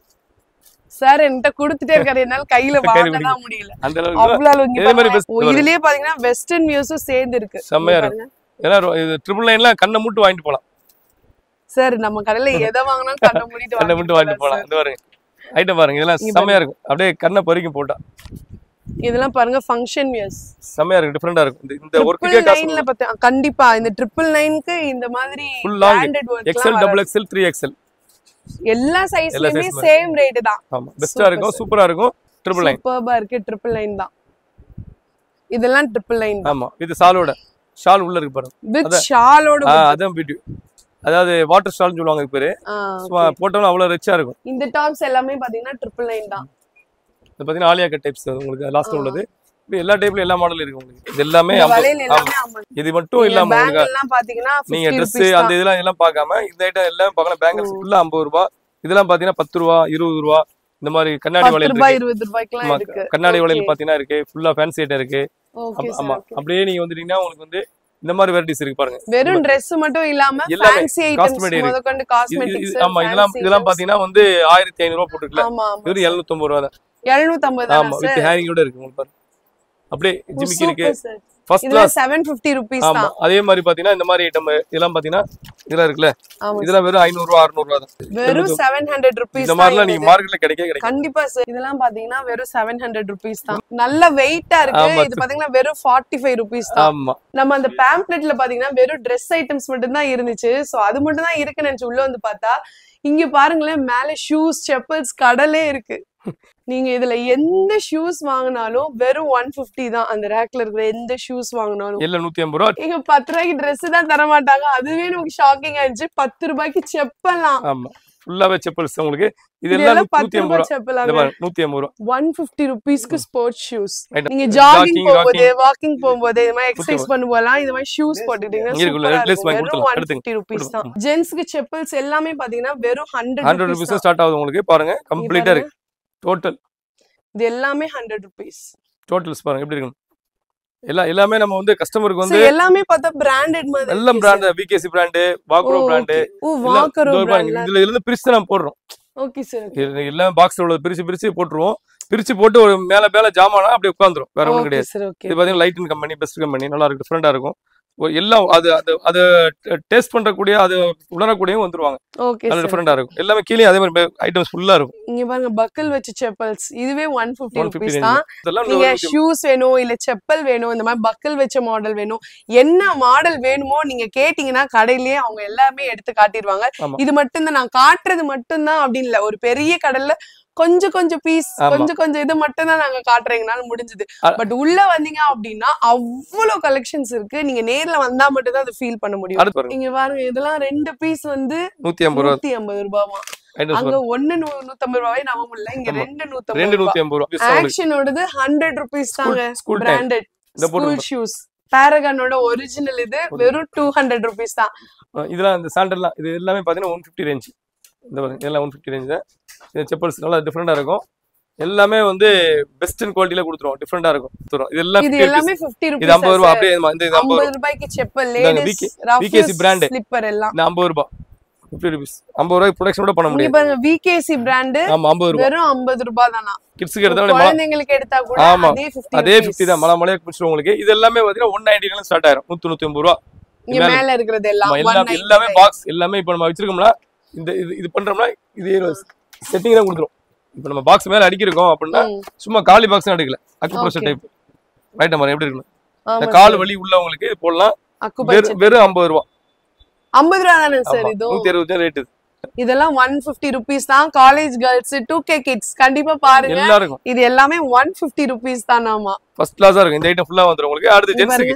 சார் என்கிட்ட கொடுத்துட்டே இருக்காரு என்னால கையில கையில வாங்கலாம் முடியல அந்த அளவுக்கு அவ்வளவு அளவு இங்க இதே மாதிரி பாருங்க. best ஓ, இதுலயே பாத்தீங்கன்னா வெஸ்டர்ன் வியூஸும் சேர்ந்து இருக்கு செம்மையா இங்க இருக்கு. பாருங்க. ஏன்னா ரொ- இது ட்ரிபிள் நைன்ல கண்ணை மூட்டு வாங்கிட்டு போலாம் சார் நம்ம கடையில எதை வாங்கினாலும் கண்ண மூடிட்டு கண்ணை மூட்டு வாங்கிட்டு போலாம் வாங்கிட்டு இது பாருங்க ஐட்டம் பாருங்க இதெல்லாம் இங்க செம்மையா இருக்கும் அப்படியே கண்ணை பறிக்கும் போட்டா இதெல்லாம் பாருங்க ஃபங்க்ஷன் வியர்ஸ் செம்மையா இருக்கும் டிஃப்ரெண்டா இருக்கும் இந்த- இந்த ட்ரிபிள் ஒர்க்குக்கே காசு நைன்ல பத்தி கண்டிப்பா இந்த ட்ரிபிள் நைனுக்கு இந்த மாதிரி Full long. Branded XL work double XL three XL எல்லா சைஸ்லயுமே size சேம் ரேட் தான் ஆமா பெஸ்டா Super, இருக்கும் sir. சூப்பரா இருக்கும் ட்ரிபிள் நைன் சூப்பர்பா இருக்கு ட்ரிபிள் நைன் தான் இதெல்லாம் ட்ரிபிள் நைன் தான் ஆமா இது ஷாலோட ஷால் உள்ள இருக்கு பாருங்க வித் அதான். ஷாலோட ஆ, அதான் பியூட்டி அதாவது வாட்டர் ஷால்னு சொல்லுவாங்க இதுக்கு பேரு சும்மா போட்டோம்னா அவ்வளவு ரிச்சா இருக்கும் இந்த டாப்ஸ் எல்லாமே பாத்தீங்கன்னா ட்ரிபிள் நைன் தான் இது பாத்தீங்கன்னா ஆலியா கட் டைப்ஸ் உங்களுக்கு லாஸ்ட்ல ஆ. உள்ளது இப்படி எல்லா டைப்ல எல்லா மாடல் இருக்கு உங்களுக்கு இது எல்லாமே இந்த ஐம்பது. வளையல் ஆமா. எல்லாமே ஆமா இது மட்டும் இல்லாம உங்களுக்கு பேங்கிள் எல்லாம் பாத்தீங்கன்னா நீங்க 50 ட்ரெஸ் rupees அந்த தான். இதெல்லாம் எல்லாம் பார்க்காம இந்த ஐட்டம் எல்லாம் பார்க்கலாம் பேங்கிள்ஸ் ஃபுல்லா ஐம்பது ரூபா இதெல்லாம் பாத்தீங்கன்னா பத்து ரூபா இருபது ரூபா இந்த மாதிரி கண்ணாடி பத்து வளையல் ரூபாய் இருக்கு இருபது ரூபாய்க்குலாம் ஆமா, இருக்கு கண்ணாடி வளையல் பாத்தீங்கன்னா இருக்கு ஃபுல்லா ஃபேன்சி ஐட்டம் இருக்கு ஓகே அப்- ஆமா அப்படியே நீங்க வந்துட்டீங்கன்னா உங்களுக்கு வந்து இந்த மாதிரி வெரைட்டிஸ் இருக்கு பாருங்க வெறும் Dress மட்டும் இல்லாம எல்லாமே ஃபேன்சி ஐட்டம்ஸ் cosmetic இருக்கு. முதற்கொண்டு இது- காஸ்மெட்டிக்ஸ் இது- ஆமா இதெல்லாம் இதெல்லாம் பாத்தீங்கன்னா வந்து ஆயிரத்தி ஐநூறு ரூபா போட்டுருக்கல ஆமா ஆமா வெறும் எழுநூத்தொன்பது ரூபா தான் 750 ஆமா தானா வித் சார் ஹேரிங்கோட இருக்கு உங்களுக்கு பாருங்க அப்படியே ஜிமிக்கி இருக்கு சூப்பர் சார் ஃபர்ஸ்ட் இதுல கிளாஸ் செவன் பிப்டி ருபீஸ் ஆமா தான் அதே மாதிரி பாத்தீங்கன்னா இந்த மாதிரி ஐட்டம் இதெல்லாம் பாத்தீங்கன்னா இதெல்லாம் இருக்குல்ல ஆமா இதெல்லாம் வெறும் ஐநூறு ரூபா அறுநூறு ரூபா தான் வெறும் செவன் ஹண்ட்ரட் ருபீஸ் இந்த மாதிரிலாம் நீங்க மார்க்கெட்ல கிடைக்க கிடைக்கும் கண்டிப்பா சார் இதெல்லாம் பாத்தீங்கன்னா வெறும் செவன் ஹண்ட்ரட் ருபீஸ் தான் நல்ல வெயிட்டா இருக்கு ஆமா. இது பாத்தீங்கன்னா வெறும் ஃபார்ட்டி ஃபைவ் ருபீஸ் தான் ஆமா நம்ம அந்த பேம்ப்ளெட்ல பாத்தீங்கன்னா வெறும் Dress ஐட்டம்ஸ் மட்டும் தான் இருந்துச்சு சோ அது மட்டும் தான் இருக்குன்னு நினைச்சு உள்ள வந்து பார்த்தா இங்க பாருங்களேன் மேல ஷூஸ் செப்பல்ஸ் கடலே இருக்கு நீங்க இதுல எந்த ஷூஸ் வாங்கினாலும் வெறும் ஒன் பிப்டி தான் அந்த ரேக்ல இருக்கிற எந்த ஷூஸ் வாங்கினாலும் எல்லாம் நூத்தி ஐம்பது ரூபா இங்க பத்து ரூபாய்க்கு Dress தான் தர மாட்டாங்க அதுவே நமக்கு ஷாக்கிங் ஆயிடுச்சு பத்து ரூபாய்க்கு செப்பல்லாம் ஆமா ஃபுல்லாவே செப்பல்ஸ் உங்களுக்கு இது இதெல்லாம் எல்லாம் பத்து நூத்தி ஐம்பது ரூபாய் ரூபா இந்த செப்பலாங்க பாருங்க நூத்தி ஐம்பது ரூபா ஒன் பிப்டி ருபீஸ்க்கு ஸ்போர்ட்ஸ் ஷூஸ் Right. நீங்க ஜாகிங் Jogging, போகும்போது வாக்கிங் போகும்போது இது மாதிரி எக்ஸசைஸ் ரூபா. பண்ணும்போதெல்லாம் இது மாதிரி ஷூஸ் போட்டுட்டீங்கன்னா இங்க இருக்குல்ல, சூப்பரா red lace இருக்கும். வாங்கி வெறும் கொடுத்துடலாம். ஒன் எடுத்துங்க. பிப்டி ருபீஸ் தான் கொடுங்க. ஜென்ஸ்க்கு செப்பல்ஸ் எல்லாமே பாத்தீங்கன்னா வெறும் hundred hundred rupees rupees start ஆகுது உங்களுக்கு பாருங்க கம்ப்ளீட்டா இருக்கு டோட்டல் இது எல்லாமே ஹண்ட்ரட் ருபீஸ் டோட்டல்ஸ் பாருங்க எப்படி இருக்கு எல்லாம் எல்லாமே நம்ம வந்து கஸ்டமருக்கு வந்து எல்லாமே பார்த்தா பிராண்டட் மாதிரி எல்லாம் இருக்கு பிராண்ட் விகேசி பிராண்டு வாக்ரோ ஓ, பிராண்டு okay. ஓ வாக்கரோ பிராண்ட்ல இதுல இருந்து பிரிச்சு நம்ம போடுறோம் ஓகே சார் இது எல்லாம் பாக்ஸ்ல உள்ளது பிரிச்சு பிரிச்சு போட்டுருவோம் பிரிச்சு போட்டு ஒரு மேல மேல ஜாமானா அப்படியே உட்காந்துரும் வேற ஒண்ணும் ஓகே கிடையாது சார் ஓகே இது பாத்தீங்கன்னா லைட்டின் கம்பெனி பெஸ்ட் கம்பெனி நல்லா இருக்கு டிஃப்ரெண்டா இருக்கும் ஒரு எல்லாம் அது அது அது டேஸ்ட் பண்றக்கூடிய அது உணரக்கூடியவும் வந்துருவாங்க ஓகே நல்ல சார் டிஃப்ரெண்டா இருக்கும் எல்லாமே கீழே அதே மாதிரி ஐட்டம்ஸ் ஃபுல்லா இருக்கும் இங்க பாருங்க பக்கல் வச்ச செப்பல்ஸ் இதுவே one fifty one rupees fifty தான் இதெல்லாம் நீங்க நூத்தி ஐம்பது. ஷூஸ் வேணும் இல்ல செப்பல் வேணும் இந்த மாதிரி பக்கல் வச்ச மாடல் வேணும் என்ன மாடல் வேணுமோ நீங்க கேட்டீங்கன்னா கடையிலேயே அவங்க எல்லாமே எடுத்து காட்டிடுவாங்க ஆமா. இது மட்டும் தான் நான் காட்டுறது மட்டும்தான் அப்படின்னு இல்ல ஒரு பெரிய கடையில கொஞ்சம் கொஞ்சம் பீஸ் ஆமா. கொஞ்சம் கொஞ்சம் இது மட்டும் தான் நாங்க காட்டுறீங்கனால முடிஞ்சது அ- பட் உள்ள வந்தீங்க அப்படின்னா அவ்வளவு கலெக்ஷன்ஸ் இருக்கு நீங்க நேர்ல வந்தா மட்டும் தான் அதை ஃபீல் பண்ண முடியும் அடுத்து பாருங்க இங்க பாருங்க இதெல்லாம் ரெண்டு பீஸ் வந்து நூத்தி ஐம்பது ரூபா நூத்தி ஐம்பது ரூபாவா items அங்க பாருங்க. ஒண்ணு நூ- நூத்தம்பது ரூபாயே நம்ப முடியல இங்க ஆமா. ரெண்டு ரெண்டு நூத்தம்பது ரூபாய் நூத்தி ஐம்பது ரூபா This உங்களுக்கு ஆக்ஷனோடது ஹண்ட்ரட் ருபீஸ் தாங்க ஸ்கூல் டைம் பிராண்டட் இந்த ஸ்கூல் போட்டு ஷூஸ் பேரகானோட ஒரிஜினல் இது வெறும் டூ ஹண்ட்ரட் ருபீஸ் தான் இதெல்லாம் இந்த சாண்டல்லாம் இது எல்லாமே பாத்தீங்கன்னா ஒன் ஃபிஃப்டி ரேஞ்ச் இந்த பாருங்க இதெல்லாம் ஒன் ஃபிஃப்டி ரேஞ்ச் தான் இது செப்பல்ஸ் நல்லா டிஃப்ரெண்டா இருக்கும் எல்லாமே வந்து பெஸ்ட் குவாலிட்டியில கொடுத்துருவோம் டிஃப்ரெண்டா இருக்கும் கொடுத்துருவோம் இது எல்லாம் இது 50 எல்லாமே rupees. பிப்டி இது ஐம்பது ரூபா ருபீஸ் அப்படியே இந்த இந்த இது ஐம்பது ஐம்பது ரூபா ரூபாய்க்கு செப்பல் இந்தாங்க, ladies VK VKC brand. Slipper எல்லாம் இந்த ஐம்பது ரூபா ஃபிஃப்டி ருபீஸ் ஐம்பது ரூபாய்க்கு ப்ரொடக்ஷன் கூட பண்ண இங்க முடியாது பாருங்க விகேசி பிராண்ட் ஆமா ஐம்பது ரூபா வெறும் ஐம்பது ரூபாய் தானா கிட்ஸுக்கு எடுத்தாலும் மலா- குழந்தைங்களுக்கு எடுத்தா கூட ஆமா. அதே அதே பிப்டி ஃபிஃப்டி தான் மலை மலையா பிடிச்சிரும் உங்களுக்கு இது எல்லாமே பாத்தீங்கன்னா ஒன் நைன்டி ஸ்டார்ட் ஆயிரும் நூத்தி நூத்தி ஐம்பது ரூபா இங்க மேல- மேல இருக்கிறது எல்லாம் ஆமா, எல்லாமே எல்லாமே பாக்ஸ் எல்லாமே இப்போ நம்ம வச்சிருக்கோம்னா இந்த இது இது பண்றோம்னா இது செட்டிங் தான் கொடுத்துரும் இப்போ நம்ம பாக்ஸ் மேல அடிக்கிறோம் அப்படின்னா சும்மா காலி பாக்ஸ் எடுக்கல அக்குப்ரெஷர் Okay. டைப் ரைட் மாதிரி எப்படி இருக்கு இந்த ஆமா கால் வலி உள்ளவங்களுக்கு இது போடலாம் அக்குபஞ்சர் வெறும் வெறும் ஐம்பது ரூபா ஐம்பது ரூபா தானே சார் ஆமா, இதுவும் நூத்தி அறுபது ரேட் இது இதெல்லாம் ஒன் பிப்டி ருபீஸ் தான் college girls two K kids கண்டிப்பா பாருங்க எல்லாருக்கும் இது எல்லாமே ஒன் பிப்டி ருபீஸ் தான் ஆமா ஃபர்ஸ்ட் கிளாஸா இருக்கும் இந்த ஐட்டம் ஃபுல்லா வந்துரும் உங்களுக்கு அடுத்து இது ஜென்ஸுக்கு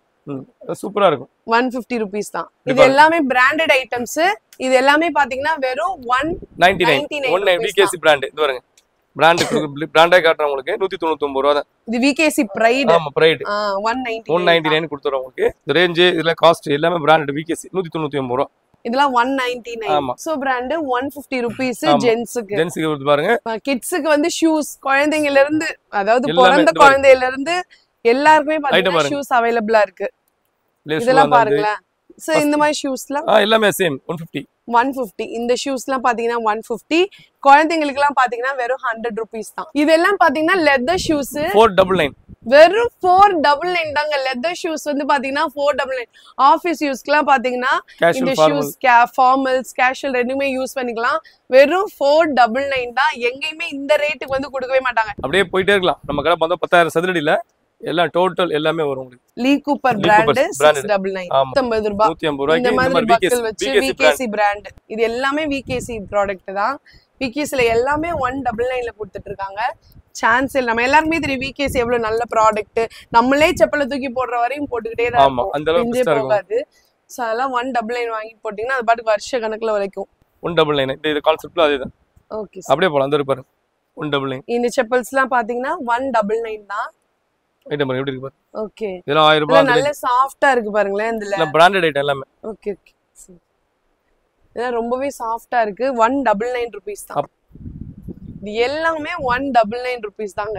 சூப்பரா இருக்கும் ஒன் பிப்டி ருபீஸ் தான் இது இது பாருங்க. எல்லாமே பிராண்டட் ஐட்டம்ஸ் இது எல்லாமே பாத்தீங்கன்னா வெறும் one ninety nine 99 one rupees VKC brand இது பாருங்க பிராண்டு பிராண்டே காட்டுறேன் உங்களுக்கு நூத்தி தொண்ணூத்தி ஒன்பது ரூபா தான் இது விகேசி பிரைட் ஆமா pride one ninety one ninety nine கொடுத்துறோம் உங்களுக்கு இந்த ரேஞ்சு இதுல காஸ்ட் எல்லாமே பிராண்டட் விகேசி நூத்தி தொண்ணூத்தி ஒன்பது ரூபா இதெல்லாம் ஒன் நைன்டி நைன் ஆமா. So brand one fifty rupees ஆமா. ஜென்ஸுக்கு ஜென்ஸுக்கு கொடுத்து பாருங்க கிட்ஸுக்கு வந்து ஷூஸ் குழந்தைங்கல இருந்து அதாவது எல்லாமே பிறந்த இந்த பாருங்க. குழந்தையில இருந்து எல்லாருக்குமே Item பாத்தீங்கன்னா பாருங்க. ஷூஸ் அவைலபிளா இருக்கு லேஸ் இதெல்லாம் அந்த பாருங்களேன் சோ இந்த மாதிரி ஷூஸ்லாம் ஆ எல்லாமே same one fifty one fifty இந்த ஷூஸ்லாம் பாத்தீங்கன்னா ஒன் பிப்டி குழந்தைங்களுக்கு எல்லாம் பாத்தீங்கன்னா வெறும் ஹண்ட்ரட் ருபீஸ் தான் இதெல்லாம் பாத்தீங்கன்னா leather shoes four double nine வெறும் ஃபோர் டபுள் நைன் தாங்க லெதர் ஷூஸ் வந்து பாத்தீங்கன்னா ஃபோர் டபுள் நைன் ஆஃபீஸ் யூஸ்க்குலாம் பாத்தீங்கன்னா இந்த casual formal shoes formals casual ரெண்டுமே யூஸ் பண்ணிக்கலாம் வெறும் ஃபோர் டபுள் நைன் தான் எங்கேயுமே இந்த ரேட்டுக்கு வந்து கொடுக்கவே மாட்டாங்க அப்படியே போயிட்டே இருக்கலாம் நம்ம கடை பார்த்தா பத்தாயிரம் சதுரடியில எல்லாம் டோட்டல் எல்லாமே வரும் உங்களுக்கு Lee Cooper Lee brand Cooper six branded. Double nine ஆமா. ஐம்பது ரூபாய் நூத்தி ஐம்பது இந்த ரூபாய்க்கு இந்த மாதிரி மாதிரி பக்கல் விகேசி வச்சு விகேசி பிராண்ட் விகேசி பிராண்ட் இது எல்லாமே விகேசி ப்ராடக்ட் தான் விகேசில எல்லாமே ஒன் டபுள் நைன்ல கொடுத்துட்டு இருக்காங்க சான்ஸ் இல்லை நம்ம எல்லாருமே தெரியும் விகேசி எவ்வளவு நல்ல ப்ராடக்ட் நம்மளே செப்பலை தூக்கி போடுற வரையும் போட்டுக்கிட்டே தான் ஆமா இருப்போம் அந்த அளவுக்கு பிஞ்சே பெஸ்டா இருக்கும் போகாது ஸோ அதெல்லாம் ஒன் டபுள் நைன் வாங்கி போட்டீங்கன்னா அது பாட்டுக்கு வருஷ கணக்குல வரைக்கும் ஒன் டபுள் நைன் இந்த இது கான்செப்ட்ல அதே தான் ஓகே அப்படியே போலாம் அந்த பாருங்க ஒன் டபுள் நைன் இந்த செப்பல்ஸ் எல்லாம் பாத்தீங்கன்னா ஒன் டபுள் நைன் தான் ஐட்டம் பாருங்க எப்படி இருக்கு பாருங்க ஓகே இதெல்லாம் ஆயிரம் ரூபாய் நல்ல சாஃப்டா இருக்கு பாருங்களேன் இதுல இதெல்லாம் பிராண்டட் ஐட்டம் எல்லாமே ஓகே ஓகே இதெல்லாம் ரொம்பவே சாஃப்டா இருக்கு ஒன் டபுள் நைன் ருபீஸ் தான் அப்- இது எல்லாமே ஒன் டபுள் நைன் ருபீஸ் தாங்க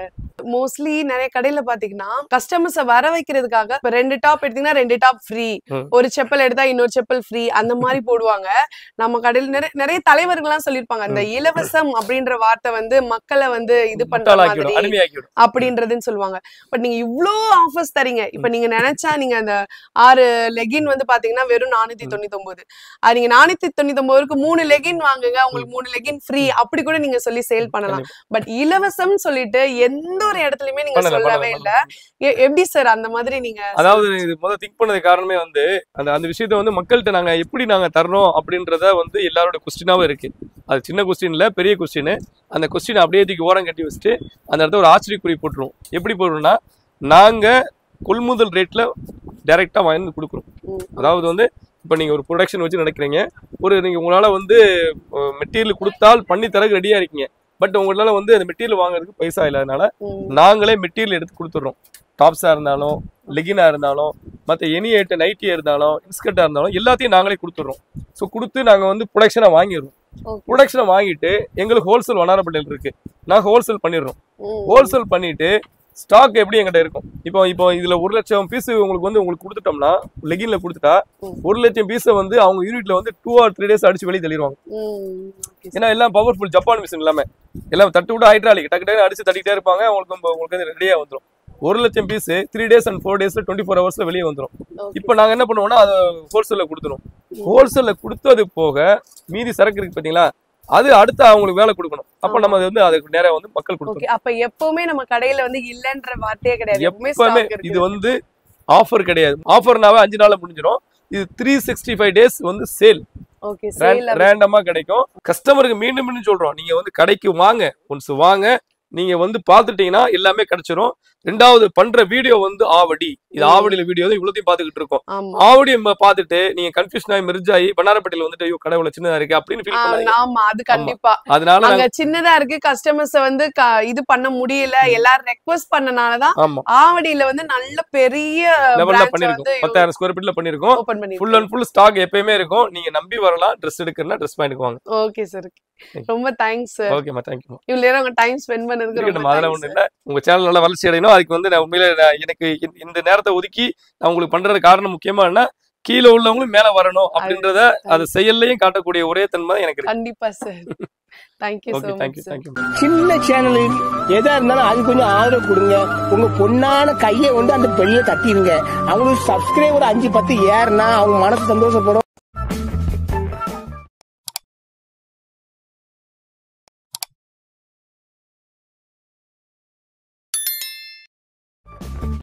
மோஸ்ட்லி நிறைய கடையில பாத்தீங்கன்னா கஸ்டமர்ஸ வர வைக்கிறதுக்காக இப்ப ரெண்டு டாப் எடுத்தீங்கன்னா ரெண்டு டாப் ஃப்ரீ ம். ஒரு செப்பல் எடுத்தா இன்னொரு செப்பல் ஃப்ரீ அந்த மாதிரி போடுவாங்க நம்ம கடையில நிறைய நிறைய தலைவர்கள்லாம் சொல்லிருப்பாங்க அந்த இலவசம் அப்படின்ற வார்த்தை வந்து மக்களை வந்து இது பண்ற முட்டாளாக்கிவிடும் மாதிரி அடிமையாக்கிவிடும் அப்படின்றதுன்னு சொல்லுவாங்க பட் நீங்க இவ்ளோ ஆஃபர்ஸ் தரீங்க இப்ப நீங்க நினைச்சா நீங்க அந்த ஆறு லெகின் வந்து பாத்தீங்கன்னா வெறும் நானூத்தி தொண்ணூத்தி ஒன்பது அது நீங்க நானூத்தி தொண்ணூத்தி ஒன்பதுக்கு மூணு லெகின் வாங்குங்க உங்களுக்கு மூணு லெகின் ஃப்ரீ அப்படி கூட நீங்க சொல்லி சேல் பண்ணலாம் பட் இலவசம் சொல்லிட்டு எந்த ஒரு இடத்துலயுமே நீங்க பண்ணல, சொல்லவே பண்ணல, இல்ல எ- எப்படி சார் அந்த மாதிரி நீங்க அதாவது இது முதல்ல திங்க் பண்ணது காரணமே வந்து அந்த அந்த விஷயத்த வந்து மக்கள்கிட்ட நாங்க எப்படி நாங்க தரணும் அப்படின்றத வந்து எல்லாரோட கொஸ்டினாவும் இருக்கு அது சின்ன கொஸ்டின் இல்ல பெரிய கொஸ்டின் அந்த கொஸ்டின் அப்படியே தூக்கி ஓரம் கட்டி வச்சுட்டு அந்த இடத்துல ஒரு ஆச்சரியக்குறி போட்டுருவோம் எப்படி போடுறோம்னா நாங்க கொள்முதல் ரேட்ல டைரக்டா வாங்கி வந்து கொடுக்குறோம் ம். அதாவது வந்து இப்போ நீங்க ஒரு ப்ரொடக்ஷன் வச்சு நடக்கிறீங்க ஒரு நீங்க உங்களால வந்து மெட்டீரியல் கொடுத்தால் பண்ணி தரக்கு ரெடியா இருக்கீங்க பட் உங்களால வந்து அந்த மெட்டீரியல் வாங்குறதுக்கு பைசா இல்லாதனால ம், நாங்களே மெட்டீரியல் எடுத்து கொடுத்துட்றோம் டாப்ஸா இருந்தாலும் லெகினா இருந்தாலும் மற்ற எனி ஐட்ட நைட்டியா இருந்தாலும் இன்ஸ்கர்ட்டா இருந்தாலும் எல்லாத்தையும் நாங்களே கொடுத்துட்றோம் ஸோ கொடுத்து நாங்க வந்து ப்ரொடக்ஷனை வாங்கிடுறோம் Okay. ப்ரொடக்ஷனை வாங்கிட்டு எங்களுக்கு ஹோல்சேல் வண்ணாரப்பட்டியில் இருக்கு நாங்க ஹோல்சேல் பண்ணிடுறோம் ம். ஹோல்சேல் பண்ணிட்டு ஸ்டாக் எப்படி எங்கிட்ட இருக்கும் இப்போ இப்போ இதுல ஒரு லட்சம் பீஸ் உங்களுக்கு வந்து உங்களுக்கு கொடுத்துட்டோம்னா லெகின்ல கொடுத்துட்டா ம். ஒரு லட்சம் பீஸை வந்து அவங்க யூனிட்ல வந்து டூ ஆர் த்ரீ டேஸ் அடிச்சு வெளியே தள்ளிடுவாங்க ம், okay sir. ஏன்னா எல்லாம் பவர்ஃபுல் ஜப்பான் மிஷின் எல்லாமே எல்லாம் தட்டு விட்டு ஹைட்ராலிக் டக்கு டக்கு அடிச்சு தட்டிக்கிட்டே இருப்பாங்க உங்களுக்கு வந்து- உங்களுக்கு வந்து ரெடியா வந்துடும் ஒரு லட்சம் piece three days and four டேஸ்ல டுவெண்ட்டி ஃபோர் ஹவர்ஸ்ல வெளியே வந்துடும் Okay. இப்போ நாங்க என்ன பண்ணுவோம்னா அதை ஹோல்சேல்ல கொடுத்துரும் ஹோல்சேல்ல கொடுத்தது போக மீதி சரக்கு இருக்கு பாத்தீங்களா அது அடுத்து அவங்களுக்கு வேலை கொடுக்கணும் அப்ப நம்ம அது வந்து அதுக்கு நேரா வந்து மக்கள் கொடுத்துரும் ஓகே அப்ப எப்பவுமே நம்ம கடையில வந்து இல்லன்ற வார்த்தையே கிடையாது எப்பவுமே எப்பவுமே stock இருக்கு இது வந்து ஆஃபர் கிடையாது ஆஃபர்னாவே அஞ்சு நாள்ல முடிஞ்சிடும் இது த்ரீ சிக்ஸ்டி ஃபைவ் டேஸ் வந்து சேல் ஓகே சேல் ரேண்டமா கிடைக்கும் கஸ்டமருக்கு மீண்டும் மீண்டும் சொல்றோம் நீங்க வந்து கடைக்கு வாங்க ஒன்ஸ் வாங்க நீங்க வந்து பாத்துட்டீங்கன்னா எல்லாமே கிடைச்சிரும் ரெண்டாவது பண்ற வீடியோ வந்து ஆவடி இது ம். ஆவடியில வீடியோ தான் இவ்வளோத்தையும் பாத்துக்கிட்டு இருக்கோம் ஆமா ஆவடி ம- பாத்துட்டு நீங்க கன்ஃபியூஷன் ஆகி மிர்ஜ் ஆகி பண்ணாரப்பட்டியில வந்துட்டு ஐயோ கடை இவ்வளவு சின்னதா இருக்கு அப்படின்னு ஃபீல் ஆ, பண்ணாங்க ஆமா அது கண்டிப்பா அதனால அங்க நாங்க- சின்னதா இருக்கு கஸ்டமர்ஸ் வந்து க- இது பண்ண முடியல எல்லாரும் ரெக்வஸ்ட் பண்ணனாலதான் ஆமா ஆவடியில வந்து நல்ல பெரிய லெவல்ல பிரான்ச் பண்ணிருக்கோம் வந்து பத்தாயிரம் ஸ்கொயர் ஃபீட்ல பண்ணிருக்கோம் ஓபன் பண்ணி ஃபுல் அண்ட் ஃபுல் ஸ்டாக் எப்பயுமே இருக்கும் நீங்க நம்பி வரலாம் ட்ரெஸ் எடுக்கணும்னா ட்ரெஸ் பாயிண்ட் வாங்க ஓகே சார் ரொம்ப தேங்க்ஸ் சார் ஓகேமா தேங்க்யூ இவ்வளவு நேரம் உங்க டைம் ஸ்பெண்ட் பண்ணதுக்கு ரொம்ப இருக்கட்டும் அதெல்லாம் thanks ஒண்ணு இல்ல உங்க சேனல் நல்லா வளர்ச்சி அடையணும் அதுக்கு வந்து நான் உண்மையில நான் எனக்கு இந்த- இந்த நேரத்தை ஒதுக்கி நான் உங்களுக்கு பண்றது காரணம் முக்கியமா என்ன கீழே உள்ளவங்களும் மேல வரணும் அப்படின்றத அது செயல்லையும் காட்டக்கூடிய ஒரே தன்மை தான் எனக்கு இருக்கு கண்டிப்பா sir thank you okay so thank you much sir thank you சின்ன சேனலு எதா இருந்தாலும் அது கொஞ்சம் ஆதரவு கொடுங்க உங்க பொண்ணான கையை வந்து அந்த பெரிய தட்டிடுங்க அவங்களுக்கு சப்ஸ்கிரைபர் அஞ்சு பத்து ஏறுனா அவங்க மனசு சந்தோஷப்படும்